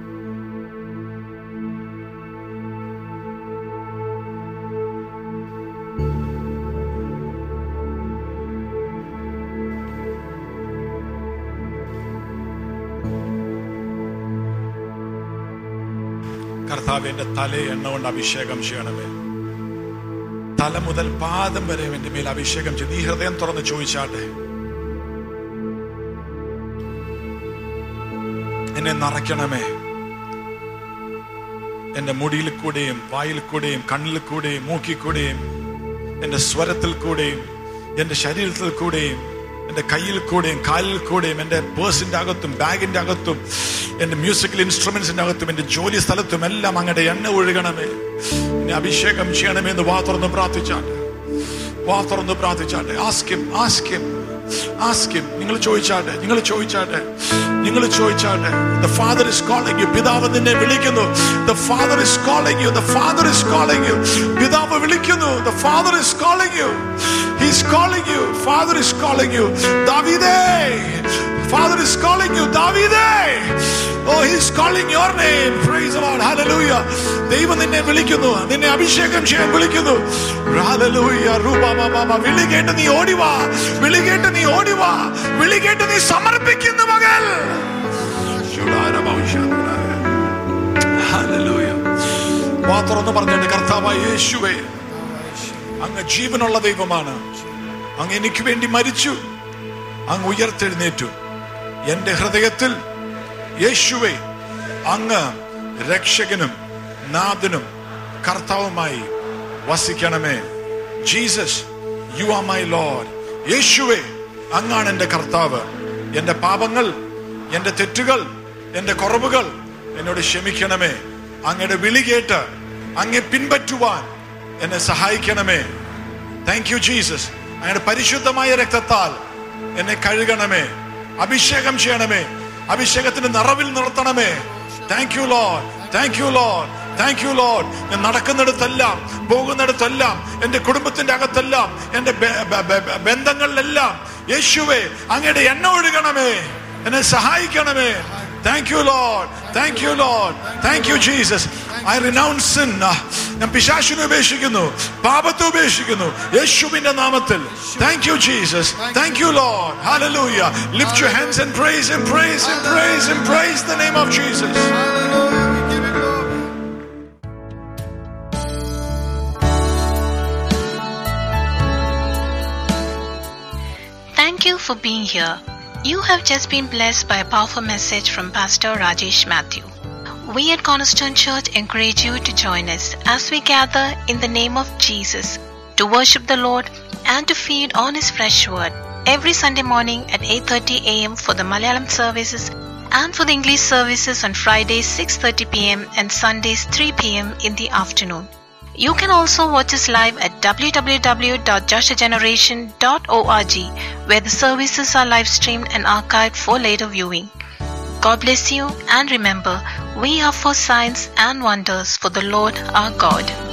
കർത്താവ് എന്റെ തലയെ എണ്ണ കൊണ്ട് അഭിഷേകം ചെയ്യണമേ തല മുതൽ പാദം വരെ എന്റെ മേൽ അഭിഷേകം ചെയ്ത് ഈ ഹൃദയം തുറന്ന് ചോദിച്ചാട്ടെ എന്നെ നിറയ്ക്കണമേ എന്റെ മുടിയിൽ കൂടെയും വായിൽ കൂടെയും കണ്ണിൽ കൂടെയും മൂക്കിൽ കൂടെയും എന്റെ സ്വരത്തിൽ കൂടെയും എന്റെ ശരീരത്തിൽ കൂടെയും എന്റെ കയ്യിൽ കൂടെയും കാലിൽ കൂടെയും എന്റെ പേഴ്സിന്റെ അകത്തും ബാഗിന്റെ അകത്തും എന്റെ മ്യൂസിക്കൽ ഇൻസ്ട്രുമെന്റ്സിന്റെ അകത്തും എന്റെ ജോലി സ്ഥലത്തും എല്ലാം അങ്ങയുടെ എണ്ണ ഒഴുകണമേ എന്നെ അഭിഷേകം ചെയ്യണമേ എന്ന് വാ തുറന്ന് പ്രാർത്ഥിച്ചാട്ടെ വാ തുറന്ന് പ്രാർത്ഥിച്ചാട്ടെ ആസ്കിം ആസ്കിം ആസ്കിം നിങ്ങൾ ചോദിച്ചാട്ടെ നിങ്ങൾ ചോദിച്ചാട്ടെ നിങ്ങൾ ചോദിച്ചാട്ടെ the father is calling you പിതാവ് നിന്നെ വിളിക്കുന്നു the father is calling you the father is calling you പിതാവ് വിളിക്കുന്നു the father is calling you he's calling you father is calling you ദാവീദേ ഫാദർ ഇസ് കോളിംഗ് യു ദാവീദേ oh he's calling your name praise the Lord ഹല്ലേലൂയ ദൈവം നിന്നെ വിളിക്കുന്നു നിന്നെ അഭിഷേകം ചെയ്യാൻ വിളിക്കുന്നു ഹല്ലേലൂയ റൂപമാമ വിളി കേട്ട് നീ ഓടിവാ വിളി കേട്ട് നീ ഓടിവാ വിളി കേട്ട് നീ സമർപ്പിക്കുന്നു മകൾ ഹല്ലേലൂയ വാ തുറന്ന് പറഞ്ഞിട്ട് കർത്താവായ യേശുവേ അങ്ങ് ജീവനുള്ള ദൈവമാണ് അങ്ങ് എനിക്ക് വേണ്ടി മരിച്ചു അങ്ങ് ഉയർത്തെഴുന്നേറ്റു എന്റെ ഹൃദയത്തിൽ യേശുവെ അങ്ങ് രക്ഷകനും നാഥനും കർത്താവുമായി വസിക്കണമേ Jesus you are my Lord യേശുവെ അങ്ങാണ് എന്റെ കർത്താവ് എന്റെ പാപങ്ങൾ എന്റെ തെറ്റുകൾ എന്റെ കുറവുകൾ എന്നോട് താങ്ക് യു ജീസസ് അങ്ങയുടെ പരിശുദ്ധമായ രക്തത്താൽ എന്നെ കഴുകണമേ അഭിഷേകം ചെയ്യണമേ അഭിഷേകത്തിന്റെ നിറവിൽ നിർത്തണമേ thank you Lord thank you Lord thank you Lord ഞാൻ നടക്കുന്നിടത്തെല്ലാം പോകുന്നിടത്തെല്ലാം എന്റെ കുടുംബത്തിന്റെ അകത്തെല്ലാം എന്റെ ബ- ബ- ബ- ബന്ധങ്ങളിലെല്ലാം യേശുവേ അങ്ങയുടെ എണ്ണ ഒഴുകണമേ എന്നെ സഹായിക്കണമേ thank you Lord thank you Lord thank you Jesus I renounce sin ഞാൻ പിശാശിനെ ഉപേക്ഷിക്കുന്നു പാപത്തെ ഉപേക്ഷിക്കുന്നു യേശുവിന്റെ നാമത്തിൽ thank you Jesus thank you Lord ഹല്ലേലൂയ lift your hands and praise him praise him praise him praise the name of Jesus Thank you for being here. You have just been blessed by a powerful message from Pastor Rajesh Matthew. We at Cornerstone Church encourage you to join us as we gather in the name of Jesus to worship the Lord and to feed on his fresh word every Sunday morning at 8:30 a.m. for the Malayalam services and for the English services on Fridays 6:30 p.m. and Sundays 3 p.m. in the afternoon. You can also watch us live at www.joshageneration.org where the services are live streamed and archived for later viewing. God bless you and remember, we are for signs and wonders for the Lord our God.